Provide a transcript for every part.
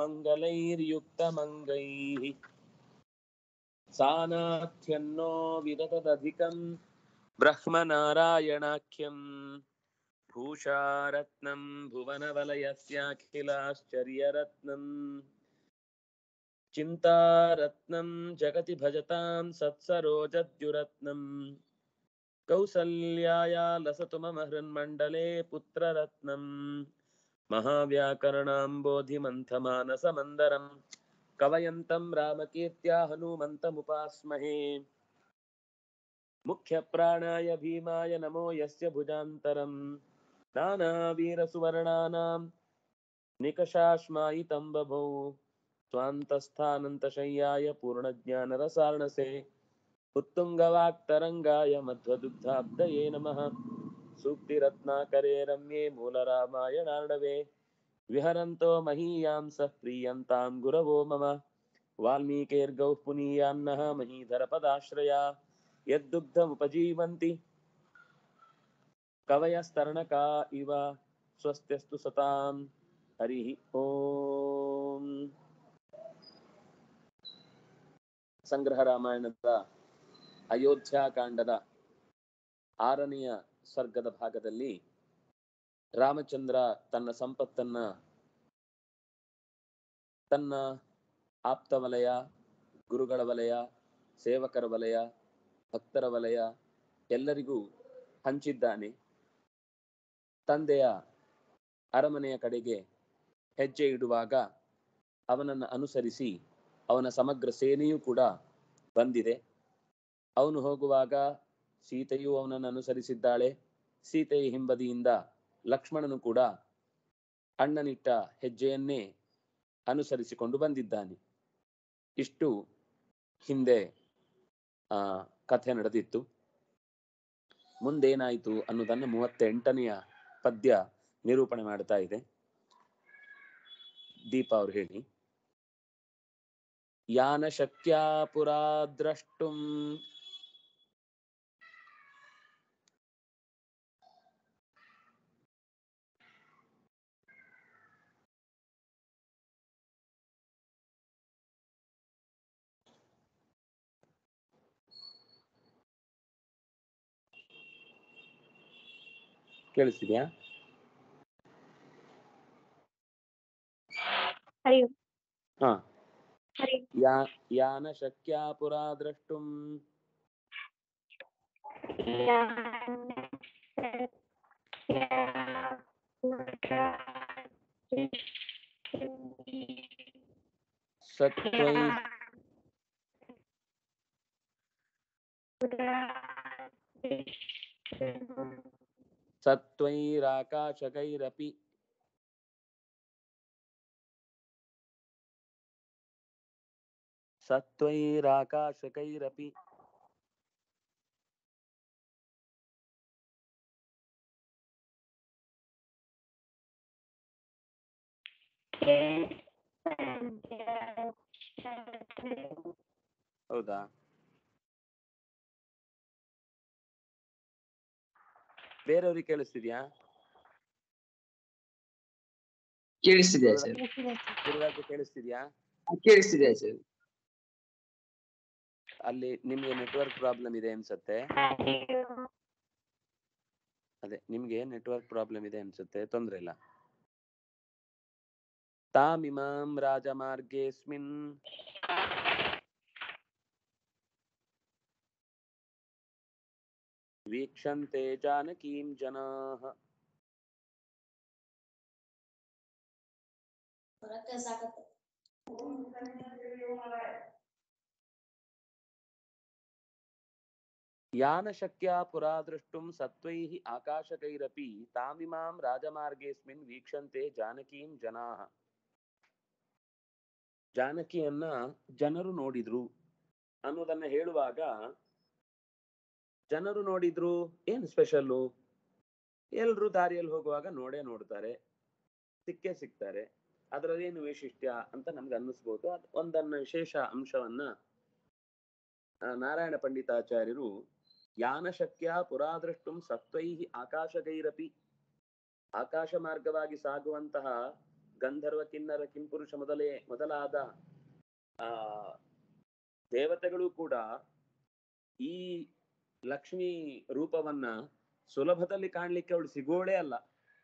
सर्वमङ्गलैर्युक्तमङ्गैः सानाथ्यन्नो विदतदधिकम् ब्रह्मनारायणाख्यम् भूषारत्नम् भुवनवलयस्याखिलाश्चर्यरत्नम् चिन्तारत्नम् जगति भजताम् सत्सरोजद्युरत्नम् कौसल्याया लसतु मम हृन्मण्डले पुत्ररत्नम् महाव्याकरणाम्बोधिमन्थमानसमन्दरम् कवयन्तं रामकीर्त्या हनूमन्तमुपास्महे मुख्यप्राणाय भीमाय नमो यस्य भुजान्तरम् नानावीरसुवर्णानां निकषाश्मायितं बभौ स्वान्तस्थानन्तशय्याय पूर्णज्ञानरसार्णसे उत्तुङ्गवाक्तरङ्गाय मध्वदुग्धाब्दये नमः सूक्तिरत्नाकरे रम्ये मूलरामायणार्णवे विहरन्तो महीयां सः प्रीयन्तां गुरवो मम वाल्मीकेर्गौः पुनीयान्नः महीधरपदाश्रया यद्दुग्धमुपजीवन्ति कवयस्तरणका इव स्वस्त्यस्तु सतां हरिः ಓಂ ಸಂಗ್ರಹ ರಾಮಾಯಣದ ಅಯೋಧ್ಯಾಕಾಂಡದ ಆರನೆಯ ಸರ್ಗದ ಭಾಗದಲ್ಲಿ ರಾಮಚಂದ್ರ ತನ್ನ ಸಂಪತ್ತನ್ನ ತನ್ನ ಆಪ್ತ ವಲಯ ಗುರುಗಳ ವಲಯ ಸೇವಕರ ವಲಯ ಭಕ್ತರ ವಲಯ ಎಲ್ಲರಿಗೂ ಹಂಚಿದ್ದಾನೆ ತಂದೆಯ ಅರಮನೆಯ ಕಡೆಗೆ ಹೆಜ್ಜೆ ಇಡುವಾಗ ಅವನನ್ನು ಅನುಸರಿಸಿ ಅವನ ಸಮಗ್ರ ಸೇನೆಯೂ ಕೂಡ ಬಂದಿದೆ ಅವನು ಹೋಗುವಾಗ ಸೀತೆಯು ಅವನನ್ನು ಅನುಸರಿಸಿದ್ದಾಳೆ ಸೀತೆಯ ಹಿಂಬದಿಯಿಂದ ಲಕ್ಷ್ಮಣನು ಕೂಡ ಅಣ್ಣನಿಟ್ಟ ಹೆಜ್ಜೆಯನ್ನೇ ಅನುಸರಿಸಿಕೊಂಡು ಬಂದಿದ್ದಾನೆ ಇಷ್ಟು ಹಿಂದೆ ಆ ಕಥೆ ನಡೆದಿತ್ತು ಮುಂದೇನಾಯಿತು ಅನ್ನೋದನ್ನು ಮೂವತ್ತೆಂಟನೆಯ ಪದ್ಯ ನಿರೂಪಣೆ ಮಾಡ್ತಾ ಇದೆ ದೀಪ ಅವ್ರು ಹೇಳಿ ಯಾನ ಶಕ್ಯ ಪುರಾ ದ್ರಷ್ಟುಂ ಕೇಳಿಸ್ತಿದ್ಯಾ ಹರಿ ಓಂ ಹಾ ಹರಿ ಯಾ ಯಾನ ಶಕ್ಯ ಪುರಾ ದ್ರಷ್ಟುಂ ಸತ್ವೈ ಸತ್ವೈರಾಕಾಶಕೈರಪಿ ಸತ್ವೈರಾಕಾಶಕೈರಪಿ ಹೌದಾ ಬೇರೆಯವ್ರಿಗೆ ಕೇಳಿಸ್ತಿದ್ಯಾ ಕೇಳಿಸ್ತಿದೆ ಸರ್ ಗುರುರಾಜ್ ಕೇಳಿಸ್ತಿದ್ಯಾ ಕೇಳಿಸ್ತಿದೆ ಸರ್ ಅಲ್ಲಿ ನಿಮ್ಗೆ ನೆಟ್ವರ್ಕ್ ಪ್ರಾಬ್ಲಮ್ ಇದೆ ಅನ್ಸುತ್ತೆ ಅದೇ ನಿಮ್ಗೆ ನೆಟ್ವರ್ಕ್ ಪ್ರಾಬ್ಲಮ್ ಇದೆ ಅನ್ಸುತ್ತೆ ತೊಂದ್ರೆ ಇಲ್ಲ ತಾಮಿಮಾಂ ರಾಜಮಾರ್ಗೇಸ್ಮಿನ್ ವೀಕ್ಷಂತೆ ಜಾನಕೀಂ ಜನಾಃ ಯಾನ ಶಕ್ಯ ಪುರಾ ದೃಷ್ಟುಂ ಸತ್ವೈಃ ಆಕಾಶಕೈರಪಿ ತಾಮಿಮಾಂ ರಾಜಮಾರ್ಗೇಸ್ಮಿನ್ ವೀಕ್ಷಂತೆ ಜಾನಕೀಂ ಜನಾಃ ಜಾನಕಿಯನ್ನ ಜನರು ನೋಡಿದ್ರು ಅನ್ನೋದನ್ನ ಹೇಳುವಾಗ ಜನರು ನೋಡಿದ್ರು ಏನ್ ಸ್ಪೆಷಲ್ಲು ಎಲ್ರು ದಾರಿಯಲ್ಲಿ ಹೋಗುವಾಗ ನೋಡೇ ನೋಡ್ತಾರೆ ಸಿಕ್ಕೇ ಸಿಗ್ತಾರೆ ಅದರದೇನು ವೈಶಿಷ್ಟ್ಯ ಅಂತ ನಮ್ಗೆ ಅನ್ನಿಸ್ಬೋದು ಅದ್ ಒಂದನ್ನ ವಿಶೇಷ ಅಂಶವನ್ನ ಆ, ನಾರಾಯಣ ಪಂಡಿತಾಚಾರ್ಯರು ಯಾನ ಶಕ್ಯ ಪುರಾದೃಷ್ಟುಂ ಸತ್ವೈ ಆಕಾಶಗೈರಪಿ ಆಕಾಶ ಮಾರ್ಗವಾಗಿ ಸಾಗುವಂತಹ ಗಂಧರ್ವ ಕಿನ್ನರ ಕಿಂಪುರುಷ ಮೊದಲೇ ಮೊದಲಾದ ಆ ದೇವತೆಗಳು ಕೂಡ ಈ ಲಕ್ಷ್ಮಿ ರೂಪವನ್ನ ಸುಲಭದಲ್ಲಿ ಕಾಣ್ಲಿಕ್ಕೆ ಅವಳು ಸಿಗೋಳೇ ಅಲ್ಲ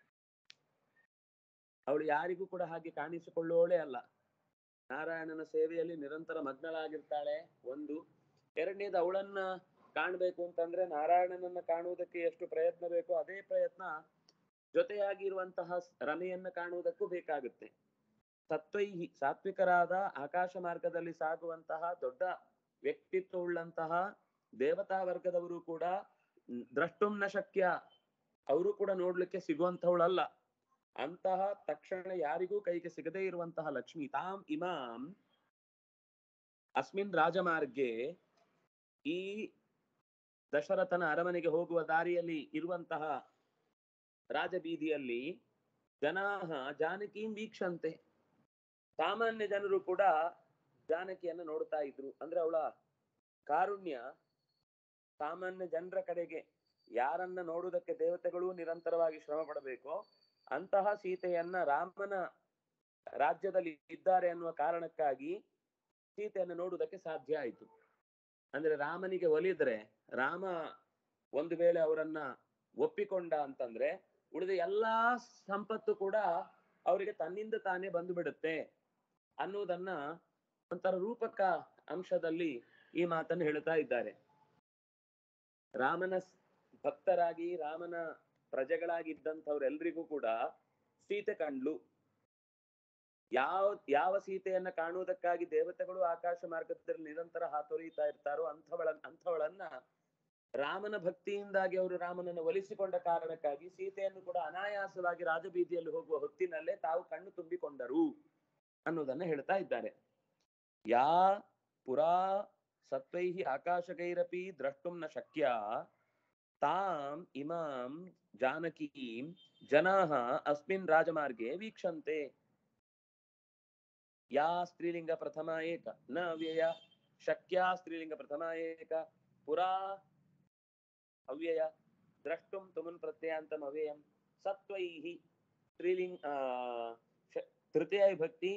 ಅವಳು ಯಾರಿಗೂ ಕೂಡ ಹಾಗೆ ಕಾಣಿಸಿಕೊಳ್ಳುವವಳೇ ಅಲ್ಲ ನಾರಾಯಣನ ಸೇವೆಯಲ್ಲಿ ನಿರಂತರ ಮಗ್ನಳಾಗಿರ್ತಾಳೆ ಒಂದು ಎರಡನೇದು ಅವಳನ್ನ ಕಾಣ್ಬೇಕು ಅಂತಂದ್ರೆ ನಾರಾಯಣನನ್ನ ಕಾಣುವುದಕ್ಕೆ ಎಷ್ಟು ಪ್ರಯತ್ನ ಬೇಕೋ ಅದೇ ಪ್ರಯತ್ನ ಜೊತೆಯಾಗಿರುವಂತಹ ರಮೆಯನ್ನ ಕಾಣುವುದಕ್ಕೂ ಬೇಕಾಗುತ್ತೆ ಸತ್ವೈಹಿ ಸಾತ್ವಿಕರಾದ ಆಕಾಶ ಮಾರ್ಗದಲ್ಲಿ ಸಾಗುವಂತಹ ದೊಡ್ಡ ವ್ಯಕ್ತಿತ್ವವುಳ್ಳಂತಹ ದೇವತಾ ವರ್ಗದವರು ಕೂಡ ಮ್, ದ್ರಷ್ಟುಂನ ಶಕ್ಯ ಅವರು ಕೂಡ ನೋಡ್ಲಿಕ್ಕೆ ಸಿಗುವಂತವಳಲ್ಲ ಅಂತಹ ತಕ್ಷಣ ಯಾರಿಗೂ ಕೈಗೆ ಸಿಗದೇ ಇರುವಂತಹ ಲಕ್ಷ್ಮಿ ತಾಂ ಇಮಾಂ ಅಸ್ಮಿನ್ ರಾಜಮಾರ್ಗೆ ಈ ದಶರಥನ ಅರಮನೆಗೆ ಹೋಗುವ ದಾರಿಯಲ್ಲಿ ಇರುವಂತಹ ರಾಜಬೀದಿಯಲ್ಲಿ ಜನಾಹ ಜಾನಕೀಂ ವೀಕ್ಷಂತೆ ಸಾಮಾನ್ಯ ಜನರು ಕೂಡ ಜಾನಕಿಯನ್ನ ನೋಡ್ತಾ ಇದ್ರು ಅಂದ್ರೆ ಅವಳ ಕಾರುಣ್ಯ ಸಾಮಾನ್ಯ ಜನರ ಕಡೆಗೆ ಯಾರನ್ನ ನೋಡುವುದಕ್ಕೆ ದೇವತೆಗಳು ನಿರಂತರವಾಗಿ ಶ್ರಮ ಪಡಬೇಕೋ ಅಂತಹ ಸೀತೆಯನ್ನ ರಾಮನ ರಾಜ್ಯದಲ್ಲಿ ಇದ್ದಾರೆ ಅನ್ನುವ ಕಾರಣಕ್ಕಾಗಿ ಸೀತೆಯನ್ನ ನೋಡುವುದಕ್ಕೆ ಸಾಧ್ಯ ಆಯಿತು ಅಂದ್ರೆ ರಾಮನಿಗೆ ಒಲಿದ್ರೆ ರಾಮ ಒಂದು ವೇಳೆ ಅವರನ್ನ ಒಪ್ಪಿಕೊಂಡ ಅಂತಂದ್ರೆ ಉಳಿದ ಎಲ್ಲಾ ಸಂಪತ್ತು ಕೂಡ ಅವರಿಗೆ ತನ್ನಿಂದ ತಾನೇ ಬಂದು ಬಿಡುತ್ತೆ ಅನ್ನುವುದನ್ನ ಒಂಥರ ರೂಪಕ ಅಂಶದಲ್ಲಿ ಈ ಮಾತನ್ನು ಹೇಳ್ತಾ ಇದ್ದಾರೆ ರಾಮನ ಸ್- ಭಕ್ತರಾಗಿ ರಾಮನ ಪ್ರಜೆಗಳಾಗಿದ್ದಂಥವ್ರೆಲ್ರಿಗೂ ಕೂಡ ಸೀತೆ ಕಂಡ್ಲು ಯಾವ ಯಾವ ಸೀತೆಯನ್ನ ಕಾಣುವುದಕ್ಕಾಗಿ ದೇವತೆಗಳು ಆಕಾಶ ಮಾರ್ಗದಲ್ಲಿ ನಿರಂತರ ಹಾತೊರೆಯುತ್ತಾ ಇರ್ತಾರೋ ಅಂಥವಳ ಅಂಥವಳನ್ನ ರಾಮನ ಭಕ್ತಿಯಿಂದಾಗಿ ಅವರು ರಾಮನನ್ನು ಒಲಿಸಿಕೊಂಡ ಕಾರಣಕ್ಕಾಗಿ ಸೀತೆಯನ್ನು ಕೂಡ ಅನಾಯಾಸವಾಗಿ ರಾಜಬೀದಿಯಲ್ಲಿ ಹೋಗುವ ಹೊತ್ತಿನಲ್ಲೇ ತಾವು ಕಣ್ಣು ತುಂಬಿಕೊಂಡರು ಅನ್ನೋದನ್ನ ಹೇಳ್ತಾ ಇದ್ದಾರೆ ಯಾ ಪುರಾ ಸತ್ವೈಹಿ ಆಕಾಶಗೈರಪಿ ದ್ರಷ್ಟುಂ ನ ಶಕ್ಯ ತಾಂ ಇಮಾಂ ಜಾನಕೀಂ ಜನಾಹ ಅಸ್ಮಿನ್ ರಾಜಮಾರ್ಗೆ ವೀಕ್ಷಂತೆ ಯಾ ಸ್ತ್ರೀಲಿಂಗ ಪ್ರಥಮ ಏಕ ನ ಅವ್ಯಯ ಶಕ್ಯ ಸ್ತ್ರೀಲಿಂಗ ಪ್ರಥಮ ಏಕ ಪುರಾ ಅವ್ಯಯ ದ್ರಷ್ಟುಂ ತುಮನ್ ಪ್ರತ್ಯಯಾಂತಂ ಅವ್ಯಯಂ ಸತ್ವೈಹಿ ಸ್ತ್ರೀಲಿಂಗ ಆ, ಶ- ತೃತೀಯ ವಿಭಕ್ತಿ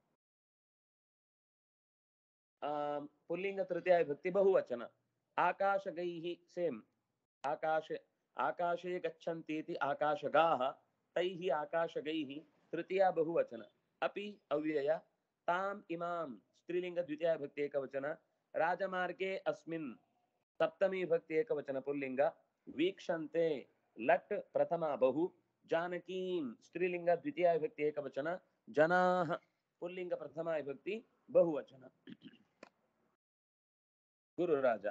ಆ, ಪುಲ್ಲಿಂಗ ತೃತೀಯ ವಿಭಕ್ತಿ ಬಹುವಚನ ಆಕಾಶಗೈಹಿ ಸೇಮ್ ಆಕಾಶ ಆಕಾಶೇ ಗಚ್ಚಂತೀತಿ ಆಕಾಶಗಾಹ ತೈಹಿ ಆಕಾಶಗೈಹಿ ತೃತೀಯ ಬಹುವಚನ ಅಪಿ ಅವ್ಯಯ ತಾಂ ಇಮಾಂ ಸ್ತ್ರೀಲಿಂಗ ದ್ವಿತೀಯ ವಿಭಕ್ತಿ ಏಕವಚನ ರಾಜಮಾರ್ಗೆ ಅಸ್ಮಿನ್ ಸಪ್ತಮಿ ವಿಭಕ್ತಿ ಏಕವಚನ ಪುಲ್ಲಿಂಗ ವೀಕ್ಷಂತೆ ಲಟ್ ಪ್ರಥಮ ಬಹು ಜಾನಕೀಂ ಸ್ತ್ರೀಲಿಂಗ ದ್ವಿತೀಯ ವಿಭಕ್ತಿ ಏಕವಚನ ಜನಾಹ ಪುಲ್ಲಿಂಗ ಪ್ರಥಮ ವಿಭಕ್ತಿ ಬಹುವಚನ ಗುರುರಾಜ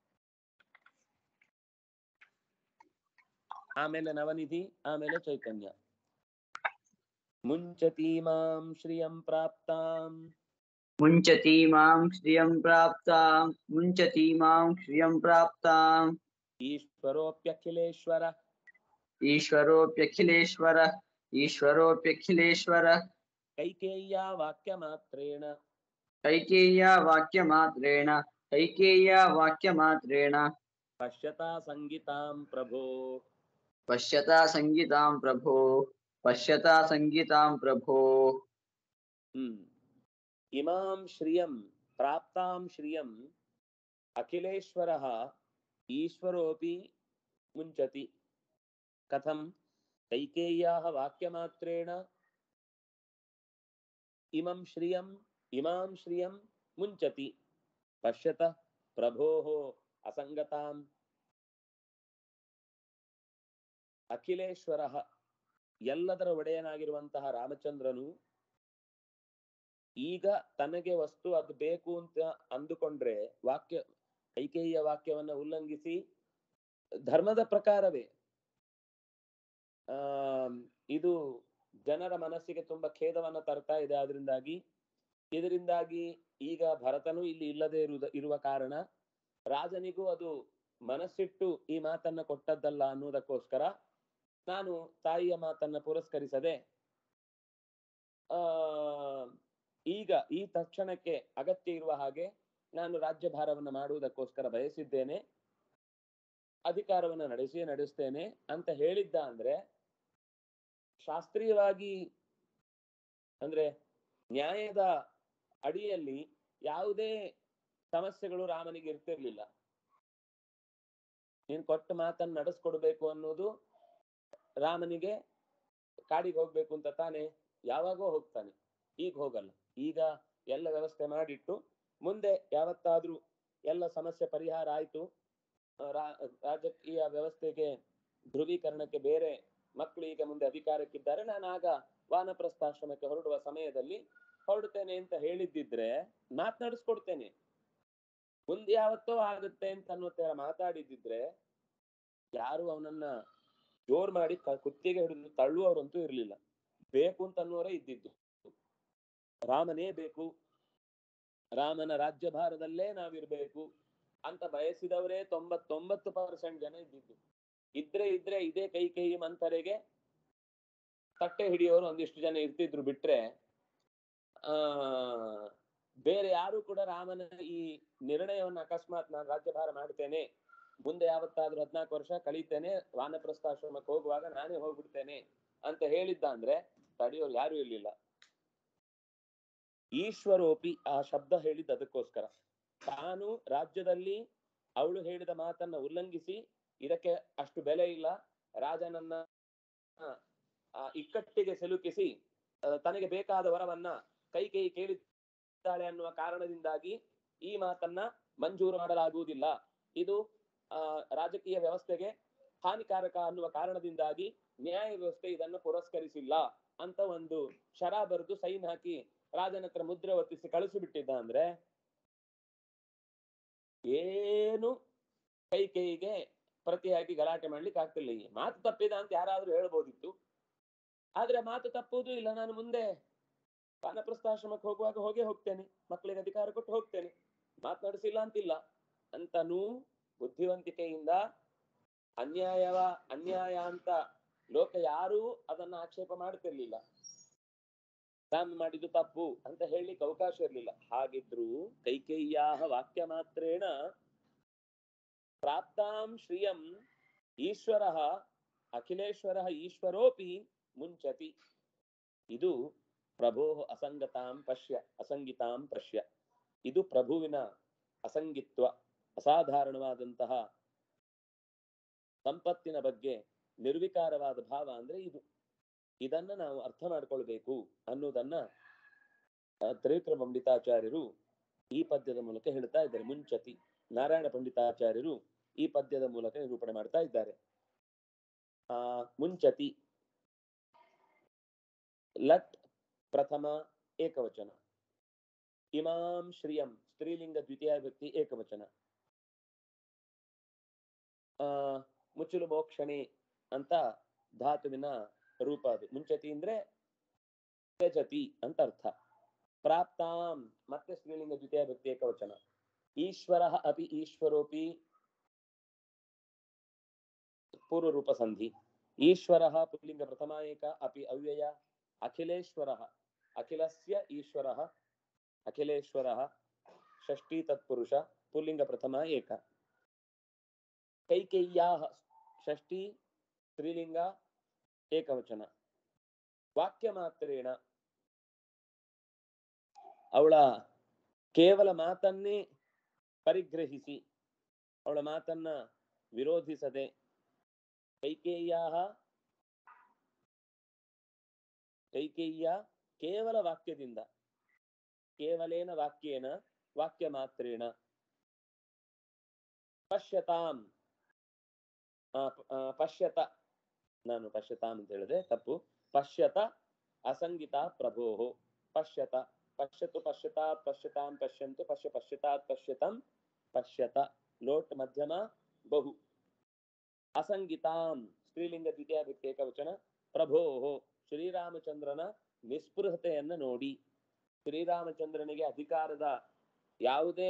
ಆಮೇಲೆ ನವನಿಧಿ ಆಮೇಲೆ ಚೈತನ್ಯ ಮುಂಚತೀಮಾಂ ಶ್ರಿಯಂ ಪ್ರಾಪ್ತಾಂ मुञ्चतीमां श्रियं प्राप्तां मुञ्चतीमां श्रियं प्राप्तां ಈಶ್ವರೋಪ್ಯಖಿಲೇಶ್ವರ ईश्वरोऽप्यखिलेश्वर ईश्वरोऽप्यखिलेश्वर ಕೈಕೇಯ್ಯ ವಾಕ್ಯ ಮಾತ್ರೇಣ कैकेय्या वाक्यमात्रेण कैकेय्या वाक्यमात्रेण ಪಶ್ಯತಾ ಸಂಗೀತಾಂ ಪ್ರಭೋ पश्यता सङ्गीतां प्रभो पश्यता सङ्गीतां प्रभो ಹ್ಮ್ ಇಮಾಂ ಶ್ರಿಯಂ ಪ್ರಾಪ್ತಾಂ ಶ್ರಿಯಂ ಅಖಿಲೇಶ್ವರ ಈಶ್ವರೋಪಿ ಮುಂಚತಿ ಕಥಂ ಕೈಕೇಯ್ಯಾಹ ವಾಕ್ಯಮಾತ್ರೇಣ ಇಮಂ ಶ್ರಿಯಂ ಇಮಾಂ ಶ್ರಿಯಂ ಮುಂಚತಿ ಪಶ್ಯತ ಪ್ರಭೋಃ ಅಸಂಗತಾಂ ಅಖಿಲೇಶ್ವರ ಎಲ್ಲದರ ಒಡೆಯನಾಗಿರುವಂತಹ ರಾಮಚಂದ್ರನು ಈಗ ತನಗೆ ವಸ್ತು ಅದು ಬೇಕು ಅಂತ ಅಂದುಕೊಂಡ್ರೆ ವಾಕ್ಯ ಕೈಕೇಯಿಯ ವಾಕ್ಯವನ್ನ ಉಲ್ಲಂಘಿಸಿ ಧರ್ಮದ ಪ್ರಕಾರವೇ ಆ ಇದು ಜನರ ಮನಸ್ಸಿಗೆ ತುಂಬಾ ಖೇದವನ್ನ ತರ್ತಾ ಇದೆ ಆದ್ರಿಂದಾಗಿ ಇದರಿಂದಾಗಿ ಈಗ ಭರತನು ಇಲ್ಲಿ ಇಲ್ಲದೆ ಇರುವುದ ಇರುವ ಕಾರಣ ರಾಜನಿಗೂ ಅದು ಮನಸ್ಸಿಟ್ಟು ಈ ಮಾತನ್ನ ಕೊಟ್ಟದ್ದಲ್ಲ ಅನ್ನುವುದಕ್ಕೋಸ್ಕರ ನಾನು ತಾಯಿಯ ಮಾತನ್ನ ಪುರಸ್ಕರಿಸದೆ ಆ ಈಗ ಈ ತಕ್ಷಣಕ್ಕೆ ಅಗತ್ಯ ಇರುವ ಹಾಗೆ ನಾನು ರಾಜ್ಯಭಾರವನ್ನು ಮಾಡುವುದಕ್ಕೋಸ್ಕರ ಬಯಸಿದ್ದೇನೆ ಅಧಿಕಾರವನ್ನು ನಡೆಸಿಯೇ ನಡೆಸ್ತೇನೆ ಅಂತ ಹೇಳಿದ್ದ ಅಂದ್ರೆ ಶಾಸ್ತ್ರೀಯವಾಗಿ ಅಂದ್ರೆ ನ್ಯಾಯದ ಅಡಿಯಲ್ಲಿ ಯಾವುದೇ ಸಮಸ್ಯೆಗಳು ರಾಮನಿಗೆ ಇರ್ತಿರ್ಲಿಲ್ಲ ನೀನ್ ಕೊಟ್ಟ ಮಾತನ್ನ ನಡೆಸ್ಕೊಡ್ಬೇಕು ಅನ್ನೋದು ರಾಮನಿಗೆ ಕಾಡಿಗೆ ಹೋಗ್ಬೇಕು ಅಂತ ತಾನೆ ಯಾವಾಗೋ ಹೋಗ್ತಾನೆ ಈಗ ಹೋಗಲ್ಲ ಈಗ ಎಲ್ಲ ವ್ಯವಸ್ಥೆ ಮಾಡಿಟ್ಟು ಮುಂದೆ ಯಾವತ್ತಾದ್ರೂ ಎಲ್ಲ ಸಮಸ್ಯೆ ಪರಿಹಾರ ಆಯ್ತು ಆ, ರಾ- ರಾಜಕೀಯ ವ್ಯವಸ್ಥೆಗೆ ಧ್ರುವೀಕರಣಕ್ಕೆ ಬೇರೆ ಮಕ್ಕಳು ಈಗ ಮುಂದೆ ಅಧಿಕಾರಕ್ಕಿದ್ದಾರೆ ನಾನು ಆಗ ವಾನಪ್ರಸ್ಥಾಶ್ರಮಕ್ಕೆ ಹೊರಡುವ ಸಮಯದಲ್ಲಿ ಹೊರಡುತ್ತೇನೆ ಅಂತ ಹೇಳಿದ್ದಿದ್ರೆ ಮಾತನಾಡಿಸ್ಕೊಡ್ತೇನೆ ಮುಂದೆ ಯಾವತ್ತೋ ಆಗುತ್ತೆ ಅಂತ ಅನ್ನೋ ತರ ಮಾತಾಡಿದ್ದಿದ್ರೆ ಯಾರು ಅವನನ್ನ ಜೋರ್ ಮಾಡಿ ಕ- ಕುತ್ತಿಗೆ ಹಿಡಿದು ತಳ್ಳುವವರಂತೂ ಇರ್ಲಿಲ್ಲ ಬೇಕು ಅಂತ ಅನ್ನೋರೇ ಇದ್ದಿದ್ದು ರಾಮನೇ ಬೇಕು ರಾಮನ ರಾಜ್ಯಭಾರದಲ್ಲೇ ನಾವಿರ್ಬೇಕು ಅಂತ ಬಯಸಿದವರೇ ತೊಂಬತ್ತೊಂಬತ್ತು ಪರ್ಸೆಂಟ್ ಜನ ಇದ್ದಿದ್ದು ಇದ್ರೆ ಇದ್ರೆ ಇದೇ ಕೈ ಕೈ ಮಂತರೆಗೆ ತಟ್ಟೆ ಹಿಡಿಯೋರು ಒಂದಿಷ್ಟು ಜನ ಇರ್ತಿದ್ರು ಬಿಟ್ರೆ ಆ ಬೇರೆ ಯಾರು ಕೂಡ ರಾಮನ ಈ ನಿರ್ಣಯವನ್ನು ಅಕಸ್ಮಾತ್ ನಾನು ರಾಜ್ಯಭಾರ ಮಾಡ್ತೇನೆ ಮುಂದೆ ಯಾವತ್ತಾದ್ರೂ ಹದ್ನಾಲ್ಕು ವರ್ಷ ಕಳೀತೇನೆ ವಾನಪ್ರಸ್ಥಾಶ್ರಮಕ್ಕೆ ಹೋಗುವಾಗ ನಾನೇ ಹೋಗ್ಬಿಡ್ತೇನೆ ಅಂತ ಹೇಳಿದ್ದ ಅಂದ್ರೆ ತಡೆಯೋರು ಯಾರು ಇರ್ಲಿಲ್ಲ ಈಶ್ವರೋಪಿ ಆ ಶಬ್ದ ಹೇಳಿದ್ದು ಅದಕ್ಕೋಸ್ಕರ ತಾನು ರಾಜ್ಯದಲ್ಲಿ ಅವಳು ಹೇಳಿದ ಮಾತನ್ನ ಉಲ್ಲಂಘಿಸಿ ಇದಕ್ಕೆ ಅಷ್ಟು ಬೆಲೆ ಇಲ್ಲ ರಾಜನನ್ನ ಆ, ಆ ಇಕ್ಕಟ್ಟಿಗೆ ಸಿಲುಕಿಸಿ ಆ, ತನಗೆ ಬೇಕಾದ ವರವನ್ನ ಕೈ ಕೈ ಕೇಳಿದ್ದಾಳೆ ಅನ್ನುವ ಕಾರಣದಿಂದಾಗಿ ಈ ಮಾತನ್ನ ಮಂಜೂರು ಮಾಡಲಾಗುವುದಿಲ್ಲ ಇದು ಆ ರಾಜಕೀಯ ವ್ಯವಸ್ಥೆಗೆ ಹಾನಿಕಾರಕ ಅನ್ನುವ ಕಾರಣದಿಂದಾಗಿ ನ್ಯಾಯ ವ್ಯವಸ್ಥೆ ಇದನ್ನು ಪುರಸ್ಕರಿಸಿಲ್ಲ ಅಂತ ಒಂದು ಶರ ಬರೆದು ಸೈನ್ ಹಾಕಿ ರಾಜನ ಹತ್ರ ಮುದ್ರೆ ಒತ್ತಿಸಿ ಕಳಿಸಿಬಿಟ್ಟಿದ್ದ ಅಂದ್ರೆ ಏನು ಕೈ ಕೈಗೆ ಪ್ರತಿಯಾಗಿ ಗಲಾಟೆ ಮಾಡ್ಲಿಕ್ಕೆ ಆಗ್ತಿಲ್ಲ ಈ ಮಾತು ತಪ್ಪಿದ ಅಂತ ಯಾರಾದ್ರೂ ಹೇಳ್ಬೋದಿತ್ತು ಆದ್ರೆ ಮಾತು ತಪ್ಪುವುದು ಇಲ್ಲ ನಾನು ಮುಂದೆ ವಾನಪ್ರಸ್ಥಾಶ್ರಮಕ್ಕೆ ಹೋಗುವಾಗ ಹೋಗೇ ಹೋಗ್ತೇನೆ ಮಕ್ಕಳಿಗೆ ಅಧಿಕಾರ ಕೊಟ್ಟು ಹೋಗ್ತೇನೆ ಮಾತನಾಡಿಸಿಲ್ಲ ಅಂತಿಲ್ಲ ಅಂತನೂ ಬುದ್ಧಿವಂತಿಕೆಯಿಂದ ಅನ್ಯಾಯವ ಅನ್ಯಾಯ ಅಂತ ಲೋಕ ಯಾರೂ ಅದನ್ನ ಆಕ್ಷೇಪ ಮಾಡ್ತಿರ್ಲಿಲ್ಲ ರಾಮ ಮಾಡಿದ್ದು ತಪ್ಪು ಅಂತ ಹೇಳಲಿಕ್ಕೆ ಅವಕಾಶ ಇರ್ಲಿಲ್ಲ ಹಾಗಿದ್ರು ಕೈಕೇಯ್ಯಾಹ ವಾಕ್ಯ ಮಾತ್ರೇಣ ಪ್ರಾಪ್ತಾಂ ಶ್ರಿಯಂ ಈಶ್ವರ ಅಖಿಲೇಶ್ವರ ಈಶ್ವರೋಪಿ ಮುಂಚತಿ ಇದು ಪ್ರಭೋ ಅಸಂಗತಾಂ ಪಶ್ಯ ಅಸಂಗಿತಾಂ ಪಶ್ಯ ಇದು ಪ್ರಭುವಿನ ಅಸಂಗಿತ್ವ ಅಸಾಧಾರಣವಾದಂತಹ ಸಂಪತ್ತಿನ ಬಗ್ಗೆ ನಿರ್ವಿಕಾರವಾದ ಭಾವ ಅಂದ್ರೆ ಇದು ಇದನ್ನ ನಾವು ಅರ್ಥ ಮಾಡ್ಕೊಳ್ಬೇಕು ಅನ್ನೋದನ್ನ ಆ, ತ್ರಿವಿಕ್ರ ಪಂಡಿತಾಚಾರ್ಯರು ಈ ಪದ್ಯದ ಮೂಲಕ ಹೇಳ್ತಾ ಇದ್ದಾರೆ ಮುಂಚತಿ ನಾರಾಯಣ ಪಂಡಿತಾಚಾರ್ಯರು ಈ ಪದ್ಯದ ಮೂಲಕ ನಿರೂಪಣೆ ಮಾಡ್ತಾ ಇದ್ದಾರೆ ಆ ಮುಂಚತಿ ಲಟ್ ಪ್ರಥಮ ಏಕವಚನ ಇಮಾಂ ಶ್ರಿಯಂ ಸ್ತ್ರೀಲಿಂಗ ದ್ವಿತೀಯ ವ್ಯಕ್ತಿ ಏಕವಚನ ಆ ಮುಚ್ಚಲು ಮೋಕ್ಷಣೆ ಅಂತ ಧಾತುವಿನ ರೂಪ ಅದು ಮುಂಚತಿ ಅಂದ್ರೆ ತ್ಯಜತಿ ಅಂತ ಅರ್ಥ ಪ್ರಾಪ್ತಾಂ ಮತ್ತೆ ಸ್ತ್ರೀಲಿಂಗ ದ್ವಿತೀಯ ವ್ಯಕ್ತಿ ಏಕವಚನ ಈಶ್ವರ ಅಪಿ ಈಶ್ವರೋಪಿ ಪೂರ್ವರೂಪ ಸಂಧಿ ಈಶ್ವರ ಪುಲ್ಲಿಂಗ ಪ್ರಥಮ ಏಕ ಅಪಿ ಅವ್ಯಯ ಅಖಿಲೇಶ್ವರ ಅಖಿಲಸ್ಯ ಈಶ್ವರ ಅಖಿಲೇಶ್ವರ ಷಷ್ಠಿ ತತ್ಪುರುಷ ಪುಲ್ಲಿಂಗ ಪ್ರಥಮ ಏಕ ಕೈಕೇಯ್ಯಾಹ ಷಷ್ಠಿ ಸ್ತ್ರೀಲಿಂಗ ಏಕವಚನ ವಾಕ್ಯ ಮಾತ್ರೇಣ ಅವಳ ಕೇವಲ ಮಾತನ್ನೇ ಪರಿಗ್ರಹಿಸಿ ಅವಳ ಮಾತನ್ನ ವಿರೋಧಿಸದೆ ಕೈಕೇಯ್ಯಾಹ ಕೈಕೇಯ್ಯ ಕೇವಲ ವಾಕ್ಯದಿಂದ ಕೇವಲೇನ ವಾಕ್ಯೇನ ವಾಕ್ಯ ಮಾತ್ರೇಣ ಪಶ್ಯತಾಂ ಆ, ಪ- ಆ, ಪಶ್ಯತ ನಾನು ಪಶ್ಯತಾಂ ಅಂತ ಹೇಳಿದೆ ತಪ್ಪು ಪಶ್ಯತ ಅಸಂಗಿತ ಪ್ರಭೋ ಪಶ್ಯತ ಪಶ್ಯತು ಪಶ್ಯತಾತ್ ಪಶ್ಯತಾಂ ಪಶ್ಯಂತು ಪಶ್ಯ ಪಶ್ಯತಾತ್ ಪಶ್ಯತಂ ಪಶ್ಯತ ಲೋಟ್ ಮಧ್ಯಮ ಬಹು ಅಸಂಗಿತಾಂ ಸ್ತ್ರೀಲಿಂಗ ದ್ವಿತೀಯ ವ್ಯಕ್ತಿ ಏಕವಚನ ಪ್ರಭೋ ಶ್ರೀರಾಮಚಂದ್ರನ ನಿಸ್ಪೃಹತೆಯನ್ನ ನೋಡಿ ಶ್ರೀರಾಮಚಂದ್ರನಿಗೆ ಅಧಿಕಾರದ ಯಾವುದೇ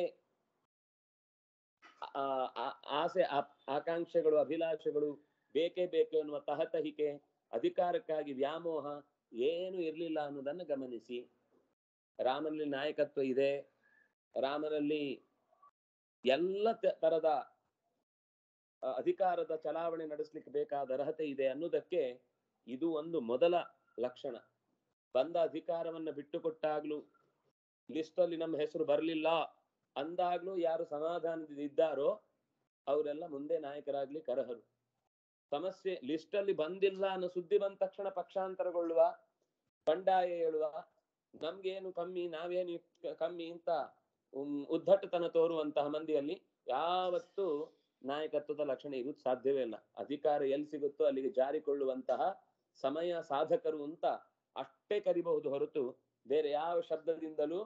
ಆ- ಆ- ಆಸೆ ಆ- ಆಕಾಂಕ್ಷೆಗಳು ಅಭಿಲಾಷೆಗಳು ಬೇಕೇ ಬೇಕು ಎನ್ನುವ ತಹತಹಿಕೆ ಅಧಿಕಾರಕ್ಕಾಗಿ ವ್ಯಾಮೋಹ ಏನು ಇರಲಿಲ್ಲ ಅನ್ನೋದನ್ನ ಗಮನಿಸಿ ರಾಮನಲ್ಲಿ ನಾಯಕತ್ವ ಇದೆ ರಾಮನಲ್ಲಿ ಎಲ್ಲ ತ- ತರದ ಆ, ಅಧಿಕಾರದ ಚಲಾವಣೆ ನಡೆಸಲಿಕ್ಕೆ ಬೇಕಾದ ಅರ್ಹತೆ ಇದೆ ಅನ್ನೋದಕ್ಕೆ ಇದು ಒಂದು ಮೊದಲ ಲಕ್ಷಣ ಬಂದ ಅಧಿಕಾರವನ್ನ ಬಿಟ್ಟುಕೊಟ್ಟಾಗ್ಲೂ ಲಿಸ್ಟ್ ಅಲ್ಲಿ ನಮ್ಮ ಹೆಸರು ಬರಲಿಲ್ಲ ಅಂದಾಗ್ಲೂ ಯಾರು ಸಮಾಧಾನದಿಂದ ಇದ್ದಾರೋ ಅವರೆಲ್ಲ ಮುಂದೆ ನಾಯಕರಾಗ್ಲಿ ಕರಹರು ಸಮಸ್ಯೆ ಲಿಸ್ಟ್ ಅಲ್ಲಿ ಬಂದಿಲ್ಲ ಅನ್ನೋ ಸುದ್ದಿ ಬಂದ ತಕ್ಷಣ ಪಕ್ಷಾಂತರಗೊಳ್ಳುವ ಬಂಡಾಯ ಹೇಳುವ ನಮ್ಗೇನು ಕಮ್ಮಿ ನಾವೇನು ಕಮ್ಮಿ ಅಂತ ಉಮ್, ಉದ್ದಟತನ ತೋರುವಂತಹ ಮಂದಿಯಲ್ಲಿ ಯಾವತ್ತೂ ನಾಯಕತ್ವದ ಲಕ್ಷಣ ಇರುವುದು ಸಾಧ್ಯವೇ ಇಲ್ಲ ಅಧಿಕಾರ ಎಲ್ಲಿ ಸಿಗುತ್ತೋ ಅಲ್ಲಿಗೆ ಜಾರಿಕೊಳ್ಳುವಂತಹ ಸಮಯ ಸಾಧಕರು ಅಂತ ಅಷ್ಟೇ ಕರಿಬಹುದು ಹೊರತು ಬೇರೆ ಯಾವ ಶಬ್ದದಿಂದಲೂ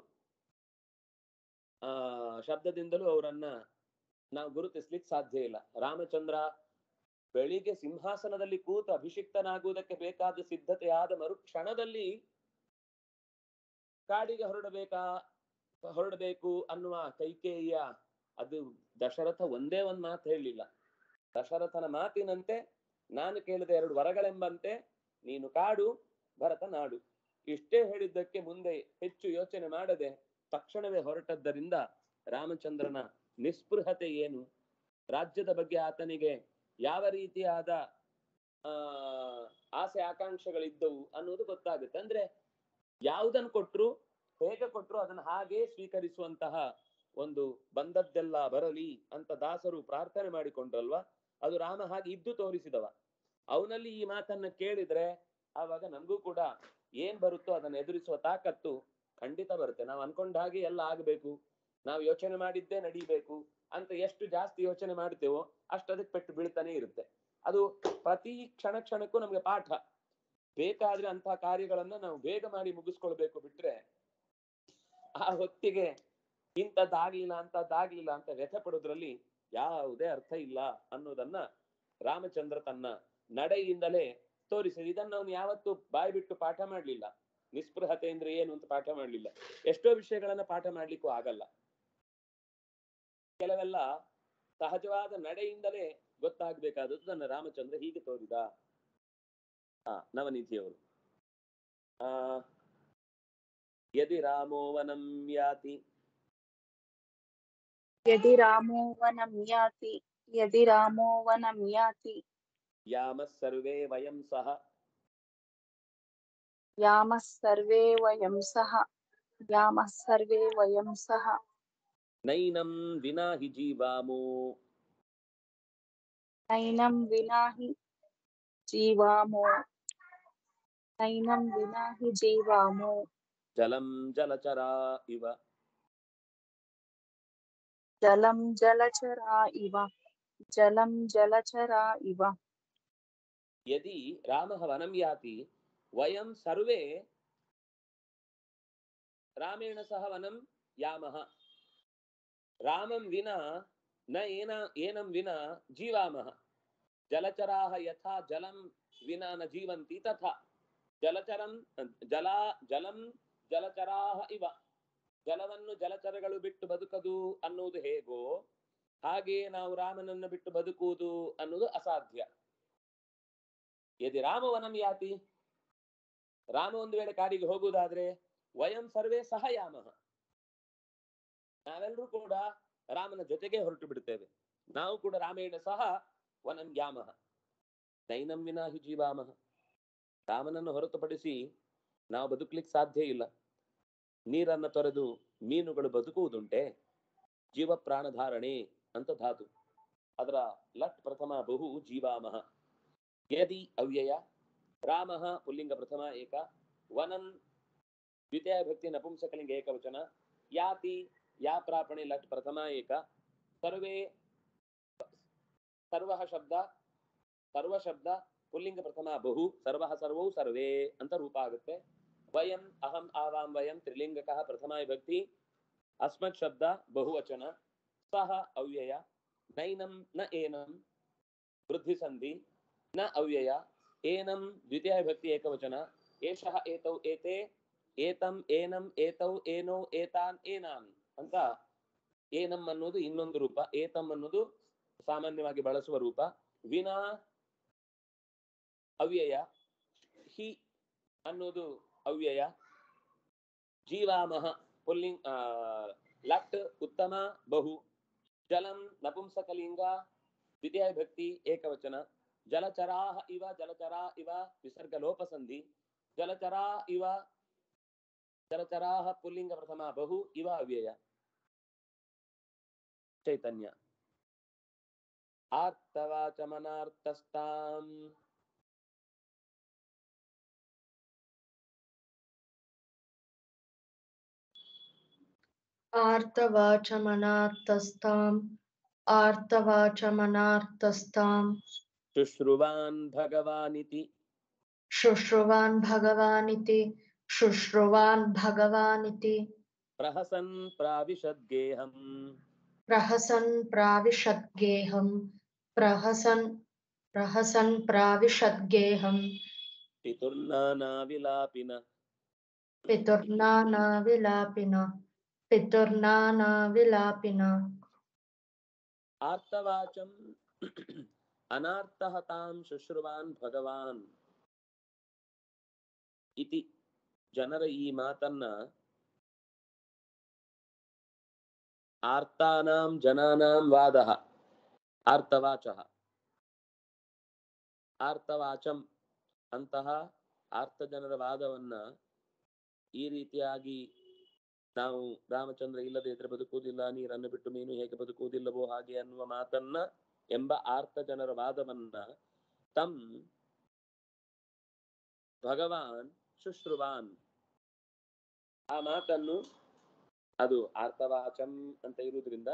ಆ ಶಬ್ದದಿಂದಲೂ ಅವರನ್ನ ನಾವು ಗುರುತಿಸ್ಲಿಕ್ಕೆ ಸಾಧ್ಯ ಇಲ್ಲ ರಾಮಚಂದ್ರ ಬೆಳಿಗ್ಗೆ ಸಿಂಹಾಸನದಲ್ಲಿ ಕೂತು ಅಭಿಷಿಕ್ತನಾಗುವುದಕ್ಕೆ ಬೇಕಾದ ಸಿದ್ಧತೆಯಾದ ಮರುಕ್ಷಣದಲ್ಲಿ ಕಾಡಿಗೆ ಹೊರಡಬೇಕಾ ಹೊರಡಬೇಕು ಅನ್ನುವ ಕೈಕೇಯಿಯ ಅದು ದಶರಥ ಒಂದೇ ಒಂದ್ ಮಾತು ಹೇಳಲಿಲ್ಲ ದಶರಥನ ಮಾತಿನಂತೆ ನಾನು ಕೇಳಿದ ಎರಡು ವರಗಳೆಂಬಂತೆ ನೀನು ಕಾಡು ಭರತ ನಾಡು ಇಷ್ಟೇ ಹೇಳಿದ್ದಕ್ಕೆ ಮುಂದೆ ಹೆಚ್ಚು ಯೋಚನೆ ಮಾಡದೆ ತಕ್ಷಣವೇ ಹೊರಟದ್ದರಿಂದ ರಾಮಚಂದ್ರನ ನಿಸ್ಪೃಹತೆ ಏನು ರಾಜ್ಯದ ಬಗ್ಗೆ ಆತನಿಗೆ ಯಾವ ರೀತಿಯಾದ ಆ ಆಸೆ ಆಕಾಂಕ್ಷೆಗಳಿದ್ದವು ಅನ್ನೋದು ಗೊತ್ತಾಗುತ್ತೆ ಅಂದ್ರೆ ಯಾವುದನ್ನು ಕೊಟ್ರು ಹೇಗೆ ಕೊಟ್ರು ಅದನ್ನ ಹಾಗೆ ಸ್ವೀಕರಿಸುವಂತಹ ಒಂದು ಬಂದದ್ದೆಲ್ಲ ಬರಲಿ ಅಂತ ದಾಸರು ಪ್ರಾರ್ಥನೆ ಮಾಡಿಕೊಂಡ್ರಲ್ವಾ ಅದು ರಾಮ ಹಾಗೆ ಇದ್ದು ತೋರಿಸಿದವ ಅವನಲ್ಲಿ ಈ ಮಾತನ್ನ ಕೇಳಿದ್ರೆ ಆವಾಗ ನಮಗೂ ಕೂಡ ಏನ್ ಬರುತ್ತೋ ಅದನ್ನ ಎದುರಿಸುವ ತಾಕತ್ತು ಖಂಡಿತ ಬರುತ್ತೆ ನಾವು ಅನ್ಕೊಂಡ ಹಾಗೆ ಎಲ್ಲ ಆಗ್ಬೇಕು ನಾವು ಯೋಚನೆ ಮಾಡಿದ್ದೇ ನಡೀಬೇಕು ಅಂತ ಎಷ್ಟು ಜಾಸ್ತಿ ಯೋಚನೆ ಮಾಡ್ತೇವೋ ಅಷ್ಟು ಅದಕ್ಕೆ ಪೆಟ್ಟು ಬೀಳ್ತಾನೆ ಇರುತ್ತೆ ಅದು ಪ್ರತಿ ಕ್ಷಣ ಕ್ಷಣಕ್ಕೂ ನಮ್ಗೆ ಪಾಠ ಬೇಕಾದ್ರೆ ಅಂತಹ ಕಾರ್ಯಗಳನ್ನ ನಾವು ಬೇಗ ಮಾಡಿ ಮುಗಿಸ್ಕೊಳ್ಬೇಕು ಬಿಟ್ರೆ ಆ ಹೊತ್ತಿಗೆ ಇಂಥದ್ದಾಗ್ಲಿಲ್ಲ ಅಂತದ್ದಾಗ್ಲಿಲ್ಲ ಅಂತ ವ್ಯಥೆ ಪಡೋದ್ರಲ್ಲಿ ಯಾವುದೇ ಅರ್ಥ ಇಲ್ಲ ಅನ್ನೋದನ್ನ ರಾಮಚಂದ್ರ ತನ್ನ ನಡೆಯಿಂದಲೇ ತೋರಿಸಿದ ಇದನ್ನ ಅವನು ಯಾವತ್ತು ಬಾಯಿ ಬಿಟ್ಟು ಪಾಠ ಮಾಡ್ಲಿಲ್ಲ ನಿಸ್ಪೃಹತೆ ಅಂದ್ರೆ ಏನು ಅಂತ ಪಾಠ ಮಾಡ್ಲಿಲ್ಲ ಎಷ್ಟೋ ವಿಷಯಗಳನ್ನ ಪಾಠ ಮಾಡ್ಲಿಕ್ಕೂ ಆಗಲ್ಲ ಕೆಲವೆಲ್ಲ ಸಹಜವಾದ ನಡೆಯಿಂದಲೇ ಗೊತ್ತಾಗ್ಬೇಕಾದದ್ದು ನನ್ನ ರಾಮಚಂದ್ರ ಹೀಗೆ ತೋರಿದ ಆ ನವನಿಧಿಯವರು ಆ ಯದಿ ರಾಮೋ ವನಂ ಯಾತಿ यदि रामो वनं याति यदि रामो वनं याति ಯಾಮ ಸರ್ವೇ ವಯಂ ಸಹ यामः सर्वे वयं सह यामः सर्वे वयं सह ನೈನಂ ವಿನಾ ಹಿ ಜೀವಾಮೋ नैनं विना हि जीवामो नैनं विना हि जीवामो ಜಲಂ ಜಲಚರ ಇವ जलं जलचरा इव जलं जलचरा इव ಯದಿ ರಾಮಃ ವನಂ ಯಾತಿ ವಯಂ ಸರ್ವೇ ರಾಮೇಣ ಸಹ ವನಂ ಯಾಮಃ ರಾಮಂ ವಿನಾ ನ ಏನ ಏನಂ ವಿನಾ ಜೀವಾಮಃ ಜಲಚರಾಹ ಯಥಾ ಜಲಂ ವಿನಾ ನ ಜೀವಂತಿ ತಥಾ ಜಲಚರಂ ಜಲ ಜಲಂ ಜಲಚರಾಹ ಇವ ಜಲವನ್ನು ಜಲಚರಗಳು ಬಿಟ್ಟು ಬದುಕದು ಅನ್ನುವುದು ಹೇಗೋ ಹಾಗೆಯೇ ನಾವು ರಾಮನನ್ನು ಬಿಟ್ಟು ಬದುಕುವುದು ಅನ್ನುವುದು ಅಸಾಧ್ಯ ಯದಿ ರಾಮವನಂ ಯಾತಿ ರಾಮ ಒಂದು ವೇಳೆ ಕಾಡಿಗೆ ಹೋಗುವುದಾದ್ರೆ ವಯಂ ಸರ್ವೇ ಸಹ ಯಾಮಃ ನಾವೆಲ್ಲರೂ ಕೂಡ ರಾಮನ ಜೊತೆಗೆ ಹೊರಟು ಬಿಡ್ತೇವೆ ನಾವು ಕೂಡ ರಾಮೇಣ ಸಹ ವನಂ ಯಾಮಃ ನೈನಂ ವಿನಾ ಹಿ ಜೀವಾಮಃ ರಾಮನನ್ನು ಹೊರತುಪಡಿಸಿ ನಾವು ಬದುಕಲಿಕ್ಕೆ ಸಾಧ್ಯ ಇಲ್ಲ ನೀರನ್ನ ತೊರೆದು ಮೀನುಗಳು ಬದುಕುವುದುಂಟೆ ಜೀವ ಪ್ರಾಣಧಾರಣೆ ಅಂತ ಧಾತು ಅದರ ಲಟ್ ಪ್ರಥಮ ಬಹು ಜೀವಾಮಃ ಯದಿ ಅವ್ಯಯ ರಾಮಃ ಪುಲ್ಲಿಂಗ ಪ್ರಥಮ ಏಕ ವನಂ ದ್ವಿತೀಯ ಭಕ್ತಿ ನಪುಂಸಕಲಿಂಗ ಏಕವಚನ ಯಾತಿ ಯಾ ಪ್ರಾಪಣೆ ಲಟ್ ಪ್ರಥಮ ಏಕ ಸರ್ವೇ ಸರ್ವಃ ಶಬ್ದ ಸರ್ವ ಶಬ್ದ ಪುಲ್ಲಿಂಗ ಪ್ರಥಮ ಬಹು ಸರ್ವಃ ಸರ್ವೌ ಸರ್ವೇ ಅಂತ ರೂಪ ಆಗುತ್ತೆ ವಯಂ ಅಹಂ ಆವಾಂ ವಯಂ ತ್ರಿಲಿಂಗಕಃ ಪ್ರಥಮ ವಿಭಕ್ತಿ ಅಸ್ಮತ್ ಶಬ್ದ ಬಹುವಚನ ಸಹ ಅವ್ಯಯ ನೈನಂ ನ ಏನಂ ವೃದ್ಧಿ ಸಂಧಿ ನ ಅವ್ಯಯ ಏನಂ ದ್ವಿತೀಯ ವಿಭಕ್ತಿ ಏಕವಚನ ಏಷಃ ಏತೌ ಏತೆ ಏತಂ ಏನಂ ಏತೌ ಏನೋ ಏತಾನ್ ಏನಾನ್ ಅಂತ ಏನಂ ಅನ್ನೋದು ಇನ್ನೊಂದು ರೂಪ ಏತಂ ಅನ್ನೋದು ಸಾಮಾನ್ಯವಾಗಿ ಬಳಸುವ ರೂಪ ವಿನಾ ಅವ್ಯಯ ಹಿ ಅನ್ನೋದು ಅವ್ಯಯ ಜೀವಾಮಹ ಪುಲ್ಲಿಂಗ್ ಆ, ಲಟ್ ಉತ್ತಮ ಬಹು ಜಲಂ ನಪುಂಸಕಲಿಂಗ ದ್ವಿತೀಯ ವಿಭಕ್ತಿ ಏಕವಚನ ಜಲಚರಾಹ ಇವ ಜಲಚರಾ ಇವ ವಿಸರ್ಗ ಲೋಪಸಂಧಿ ಜಲಚರಾ ಇವ ಚರಚರಾಹ ಪುಲ್ಲಿಂಗ ಪ್ರಥಮ ಬಹು ಇವ ಅವ್ಯಯ ಚೈತನ್ಯ ಆರ್ತವಾಚಮನಾರ್ಥಸ್ತಾಂ आर्तवाचमनार्थस्ताम् आर्तवाचमनार्थस्ताम् ಶುಶ್ರುವಾನ್ ಭಗವಾನಿತಿ शुश्रुवान् भगवानिति शुश्रुवान् भगवानिति ಪ್ರಹಸನ್ ಪ್ರಾವಿಶದ್ಗೇಹಂ प्रहसन् प्राविशद्गेहम् प्रहसन् प्रहसन् प्राविशद्गेहम् ಪಿತುರ್ನಾನಾ ವಿಲಾಪಿನ पितुर्नानाविलापिन पितुर्नानाविलापिन ಆರ್ತವಾಚಂ ಅನಾರ್ಥಃ ತಾಂ ಶುಶ್ರುವಾನ್ ಭಗವಾನ್ ಇತಿ ಜನರ ಈ ಮಾತನ್ನ ಆರ್ತಾನಾಂ ಜನಾನಾಂ ವಾದ ಆರ್ತವಾಚ ಆರ್ತವಾಚಂ ಅಂತಹ ಆರ್ತ ಜನರ ವಾದವನ್ನ ಈ ರೀತಿಯಾಗಿ ನಾವು ರಾಮಚಂದ್ರ ಇಲ್ಲದೆ ಇದ್ರೆ ಬದುಕುವುದಿಲ್ಲ ನೀರನ್ನು ಬಿಟ್ಟು ಮೀನು ಹೇಗೆ ಬದುಕುವುದಿಲ್ಲವೋ ಹಾಗೆ ಅನ್ನುವ ಮಾತನ್ನ ಎಂಬ ಆರ್ತ ಜನರ ವಾದವನ್ನ ತಂ ಭಗವಾನ್ ಶುಶ್ರುವಾನ್ ಆ ಮಾತನ್ನು ಅದು ಆರ್ತವಾಚಂ ಅಂತ ಇರುವುದರಿಂದ